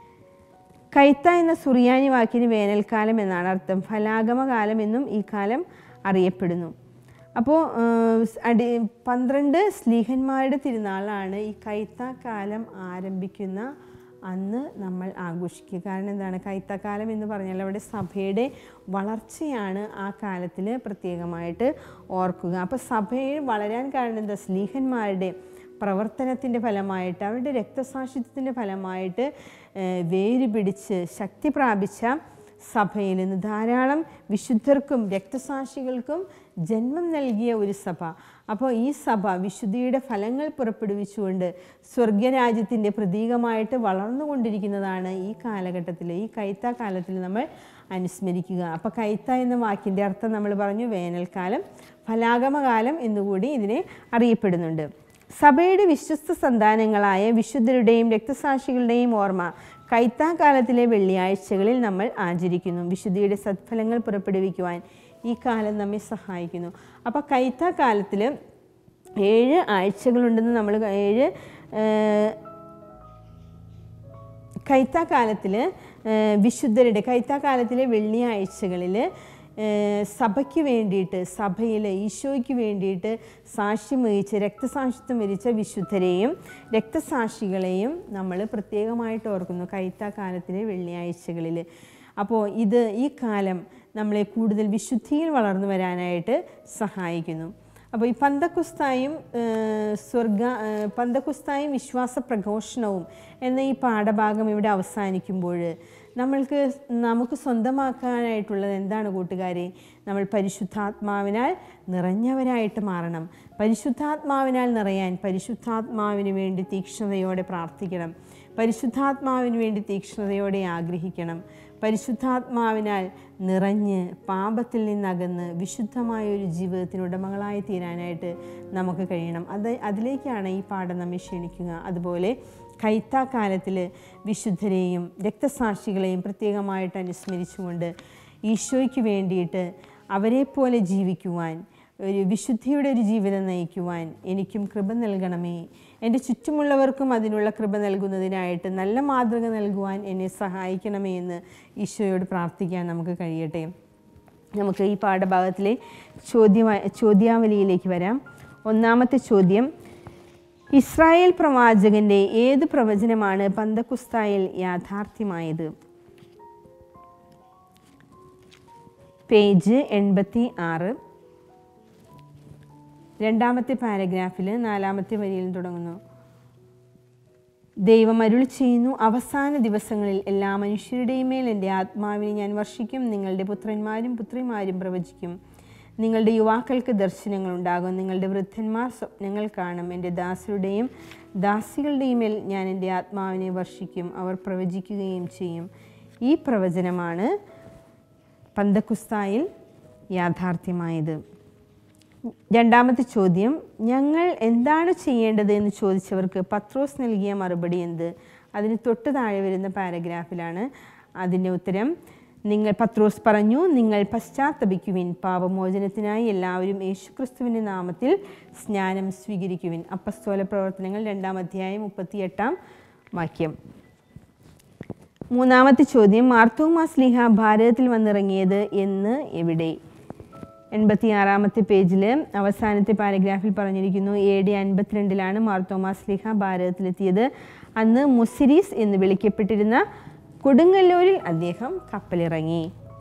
കൈത്ത എന്ന സുറിയാനി വാക്കിന് വേനൽക്കാലം എന്നാണ് അർത്ഥം ഫലാഗമകാലം എന്നും ഈ കാലം അറിയപ്പെടുന്നു അപ്പോൾ അടി പന്ത്രണ്ട് സ്ലീഹന്മാരുടെ തിരുനാളാണ് ഈ കൈത്ത കാലം ആരംഭിക്കുന്ന അന്ന് നമ്മൾ ആഘോഷിക്കുക കാരണം എന്താണ് കൈത്തക്കാലം എന്ന് പറഞ്ഞാൽ അവിടെ സഭയുടെ വളർച്ചയാണ് ആ കാലത്തിൽ പ്രത്യേകമായിട്ട് ഓർക്കുക അപ്പോൾ സഭയിൽ വളരാൻ കാരണം എന്താ സ്ലീഹന്മാരുടെ പ്രവർത്തനത്തിൻ്റെ ഫലമായിട്ട് അവരുടെ രക്തസാക്ഷിത്വത്തിൻ്റെ ഫലമായിട്ട് ഏഹ്, വേര് പിടിച്ച് ശക്തി പ്രാപിച്ച സഭയിൽ നിന്ന് ധാരാളം വിശുദ്ധർക്കും രക്തസാക്ഷികൾക്കും ജന്മം നൽകിയ ഒരു സഭ അപ്പോൾ ഈ സഭ വിശുദ്ധിയുടെ ഫലങ്ങൾ പുറപ്പെടുവിച്ചുകൊണ്ട് സ്വർഗരാജ്യത്തിൻ്റെ പ്രതീകമായിട്ട് വളർന്നുകൊണ്ടിരിക്കുന്നതാണ് ഈ കാലഘട്ടത്തിൽ ഈ കൈത്ത കാലത്തിൽ നമ്മൾ അനുസ്മരിക്കുക അപ്പോൾ കൈത്ത എന്ന വാക്കിൻ്റെ അർത്ഥം നമ്മൾ പറഞ്ഞു വേനൽക്കാലം ഫലാഗമകാലം എന്നുകൂടി ഇതിനെ അറിയപ്പെടുന്നുണ്ട് സഭയുടെ വിശ്വസ്ത സന്താനങ്ങളായ വിശുദ്ധരുടെയും രക്തസാക്ഷികളുടെയും ഓർമ്മ കൈത്താക്കാലത്തിലെ വെള്ളിയാഴ്ചകളിൽ നമ്മൾ ആചരിക്കുന്നു വിശുദ്ധിയുടെ സത്ഫലങ്ങൾ പുറപ്പെടുവിക്കുവാൻ ഈ കാലം നമ്മെ സഹായിക്കുന്നു അപ്പോൾ കൈത്താക്കാലത്തിൽ ഏഴ് ആഴ്ചകളുണ്ടെന്ന് നമ്മൾ ഏഴ് ഏഹ്, കൈത്താക്കാലത്തിൽ വിശുദ്ധരുടെ കൈത്താക്കാലത്തിലെ വെള്ളിയാഴ്ചകളിൽ സഭയ്ക്ക് വേണ്ടിയിട്ട് സഭയിൽ ഈശോയ്ക്ക് വേണ്ടിയിട്ട് സാക്ഷ്യം വഹിച്ച് രക്തസാക്ഷിത്വം വരിച്ച വിശുദ്ധരെയും രക്തസാക്ഷികളെയും നമ്മൾ പ്രത്യേകമായിട്ട് ഓർക്കുന്നു കൈത്താക്കാലത്തിലെ വെള്ളിയാഴ്ചകളിൽ അപ്പോൾ ഇത് ഈ കാലം നമ്മളെ കൂടുതൽ വിശുദ്ധിയിൽ വളർന്നു വരാനായിട്ട് സഹായിക്കുന്നു അപ്പോൾ ഈ പന്തക്കുസ്തായും ഏഹ്, സ്വർഗ ഏഹ്, പന്തക്കുസ്തായും വിശ്വാസ പ്രഘോഷണവും എന്ന ഈ പാഠഭാഗം ഇവിടെ അവസാനിക്കുമ്പോൾ നമ്മൾക്ക് നമുക്ക് സ്വന്തമാക്കാനായിട്ടുള്ളത് എന്താണ് കൂട്ടുകാരെ നമ്മൾ പരിശുദ്ധാത്മാവിനാൽ നിറഞ്ഞവരായിട്ട് മാറണം പരിശുദ്ധാത്മാവിനാൽ നിറയാൻ പരിശുദ്ധാത്മാവിന് വേണ്ടി തീക്ഷ്ണതയോടെ പ്രാർത്ഥിക്കണം പരിശുദ്ധാത്മാവിന് വേണ്ടി തീക്ഷ്ണതയോടെ ആഗ്രഹിക്കണം പരിശുദ്ധാത്മാവിനാൽ നിറഞ്ഞ് പാപത്തിൽ നിന്നകന്ന് വിശുദ്ധമായ ഒരു ജീവിതത്തിന് ഉടമകളായി തീരാനായിട്ട് നമുക്ക് കഴിയണം അത് അതിലേക്കാണ് ഈ പാഠം നമ്മെ ക്ഷണിക്കുക അതുപോലെ കൈത്താക്കാലത്തിൽ വിശുദ്ധരെയും രക്തസാക്ഷികളെയും പ്രത്യേകമായിട്ട് അനുസ്മരിച്ചുകൊണ്ട് ഈശോയ്ക്ക് വേണ്ടിയിട്ട് അവരെപ്പോലെ ജീവിക്കുവാൻ ഒരു വിശുദ്ധിയുടെ ഒരു ജീവിതം നയിക്കുവാൻ എനിക്കും കൃപ നൽകണമേ എൻ്റെ ചുറ്റുമുള്ളവർക്കും അതിനുള്ള കൃപ നൽകുന്നതിനായിട്ട് നല്ല മാതൃക നൽകുവാൻ എന്നെ സഹായിക്കണമേ എന്ന് ഈശോയോട് പ്രാർത്ഥിക്കാൻ നമുക്ക് കഴിയട്ടെ നമുക്ക് ഈ പാഠഭാഗത്തിലെ ചോദ്യ ചോദ്യാവലിയിലേക്ക് വരാം ഒന്നാമത്തെ ചോദ്യം ഇസ്രായേൽ പ്രവാചകന്റെ ഏത് പ്രവചനമാണ് പന്തക്കുസ്തായിൽ യാഥാർത്ഥ്യമായത് പേജ് എൺപത്തി ആറ് രണ്ടാമത്തെ പാരഗ്രാഫിൽ നാലാമത്തെ വരിയിൽ തുടങ്ങുന്നു ദൈവം അരുൾ ചെയ്യുന്നു അവസാന ദിവസങ്ങളിൽ എല്ലാ മനുഷ്യരുടെയും മേൽ എൻ്റെ ആത്മാവിനെ ഞാൻ വർഷിക്കും നിങ്ങളുടെ പുത്രന്മാരും പുത്രിമാരും പ്രവചിക്കും നിങ്ങളുടെ യുവാക്കൾക്ക് ദർശനങ്ങൾ ഉണ്ടാകും നിങ്ങളുടെ വൃദ്ധന്മാർ സ്വപ്നങ്ങൾ കാണും എൻ്റെ ദാസരുടെയും ദാസികളുടെയും മേൽ ഞാൻ എൻ്റെ ആത്മാവിനെ വർഷിക്കും അവർ പ്രവചിക്കുകയും ചെയ്യും ഈ പ്രവചനമാണ് പന്തക്കുസ്തായിൽ യാഥാർത്ഥ്യമായത് രണ്ടാമത്തെ ചോദ്യം ഞങ്ങൾ എന്താണ് ചെയ്യേണ്ടത് എന്ന് ചോദിച്ചവർക്ക് പത്രോസ് നൽകിയ മറുപടി എന്ത് അതിന് തൊട്ട് താഴെ വരുന്ന പാരഗ്രാഫിലാണ് അതിൻ്റെ ഉത്തരം നിങ്ങൾ പത്രോസ് പറഞ്ഞു നിങ്ങൾ പശ്ചാത്തപിക്കുവിൻ പാപമോചനത്തിനായി എല്ലാവരും യേശുക്രിസ്തുവിൻ്റെ നാമത്തിൽ സ്നാനം സ്വീകരിക്കുവിൻ അപ്പസ്തോല പ്രവർത്തനങ്ങൾ രണ്ടാം അധ്യായം മുപ്പത്തിയെട്ടാം വാക്യം മൂന്നാമത്തെ ചോദ്യം മാർത്തോമാ സ്ലിഹ ഭാരതത്തിൽ വന്നിറങ്ങിയത് എന്ന് എവിടെ എൺപത്തിയാറാമത്തെ പേജിൽ അവസാനത്തെ പാരഗ്രാഫിൽ പറഞ്ഞിരിക്കുന്നു എ ഡി അൻപത്തിരണ്ടിലാണ് മാർത്തോമാ സ്ലിഹ ഭാരതത്തിലെത്തിയത് അന്ന് മുസിരീസ് എന്ന് വിളിക്കപ്പെട്ടിരുന്ന കൊടുങ്ങല്ലൂരിൽ അദ്ദേഹം കപ്പലിറങ്ങി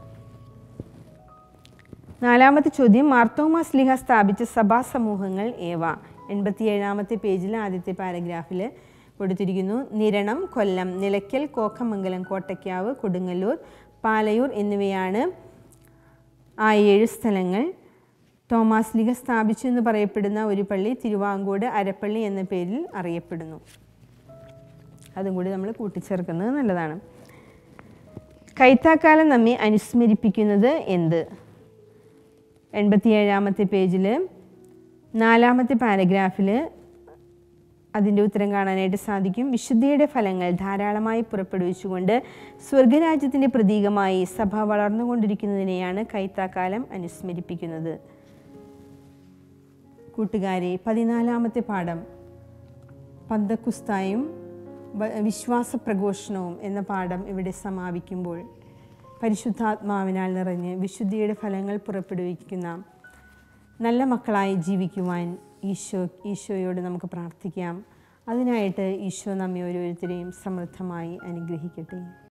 നാലാമത്തെ ചോദ്യം മാർത്തോമാ സ്ലിഹ സ്ഥാപിച്ച സഭാ സമൂഹങ്ങൾ ഏവ എൺപത്തിയേഴാമത്തെ പേജിൽ ആദ്യത്തെ പാരഗ്രാഫിൽ കൊടുത്തിരിക്കുന്നു നിരണം കൊല്ലം നിലയ്ക്കൽ കോക്കമംഗലം കോട്ടയ്ക്കാവ് കൊടുങ്ങല്ലൂർ പാലയൂർ എന്നിവയാണ് ആ ഏഴ് സ്ഥലങ്ങൾ തോമാസ് ലിഗ സ്ഥാപിച്ചു എന്ന് പറയപ്പെടുന്ന ഒരു പള്ളി തിരുവാങ്കോട് അരപ്പള്ളി എന്ന പേരിൽ അറിയപ്പെടുന്നു അതും കൂടി നമ്മൾ കൂട്ടിച്ചേർക്കുന്നത് നല്ലതാണ് കൈത്താക്കാലം നമ്മെ അനുസ്മരിപ്പിക്കുന്നത് എന്ത് എൺപത്തിയേഴാമത്തെ പേജിൽ നാലാമത്തെ പാരഗ്രാഫിൽ അതിൻ്റെ ഉത്തരം കാണാനായിട്ട് സാധിക്കും വിശുദ്ധിയുടെ ഫലങ്ങൾ ധാരാളമായി പുറപ്പെടുവിച്ചുകൊണ്ട് സ്വർഗരാജ്യത്തിൻ്റെ പ്രതീകമായി സഭ വളർന്നുകൊണ്ടിരിക്കുന്നതിനെയാണ് കൈത്താക്കാലം അനുസ്മരിപ്പിക്കുന്നത് കൂട്ടുകാരെ പതിനാലാമത്തെ പാഠം പന്തക്കുസ്തായും വ- വിശ്വാസ പ്രഘോഷണവും എന്ന പാഠം ഇവിടെ സമാപിക്കുമ്പോൾ പരിശുദ്ധാത്മാവിനാൽ നിറഞ്ഞ് വിശുദ്ധിയുടെ ഫലങ്ങൾ പുറപ്പെടുവിക്കുന്ന നല്ല മക്കളായി ജീവിക്കുവാൻ ഈശോ ഈശോയോട് നമുക്ക് പ്രാർത്ഥിക്കാം അതിനായിട്ട് ഈശോ നമ്മെ ഓരോരുത്തരെയും സമൃദ്ധമായി അനുഗ്രഹിക്കട്ടെ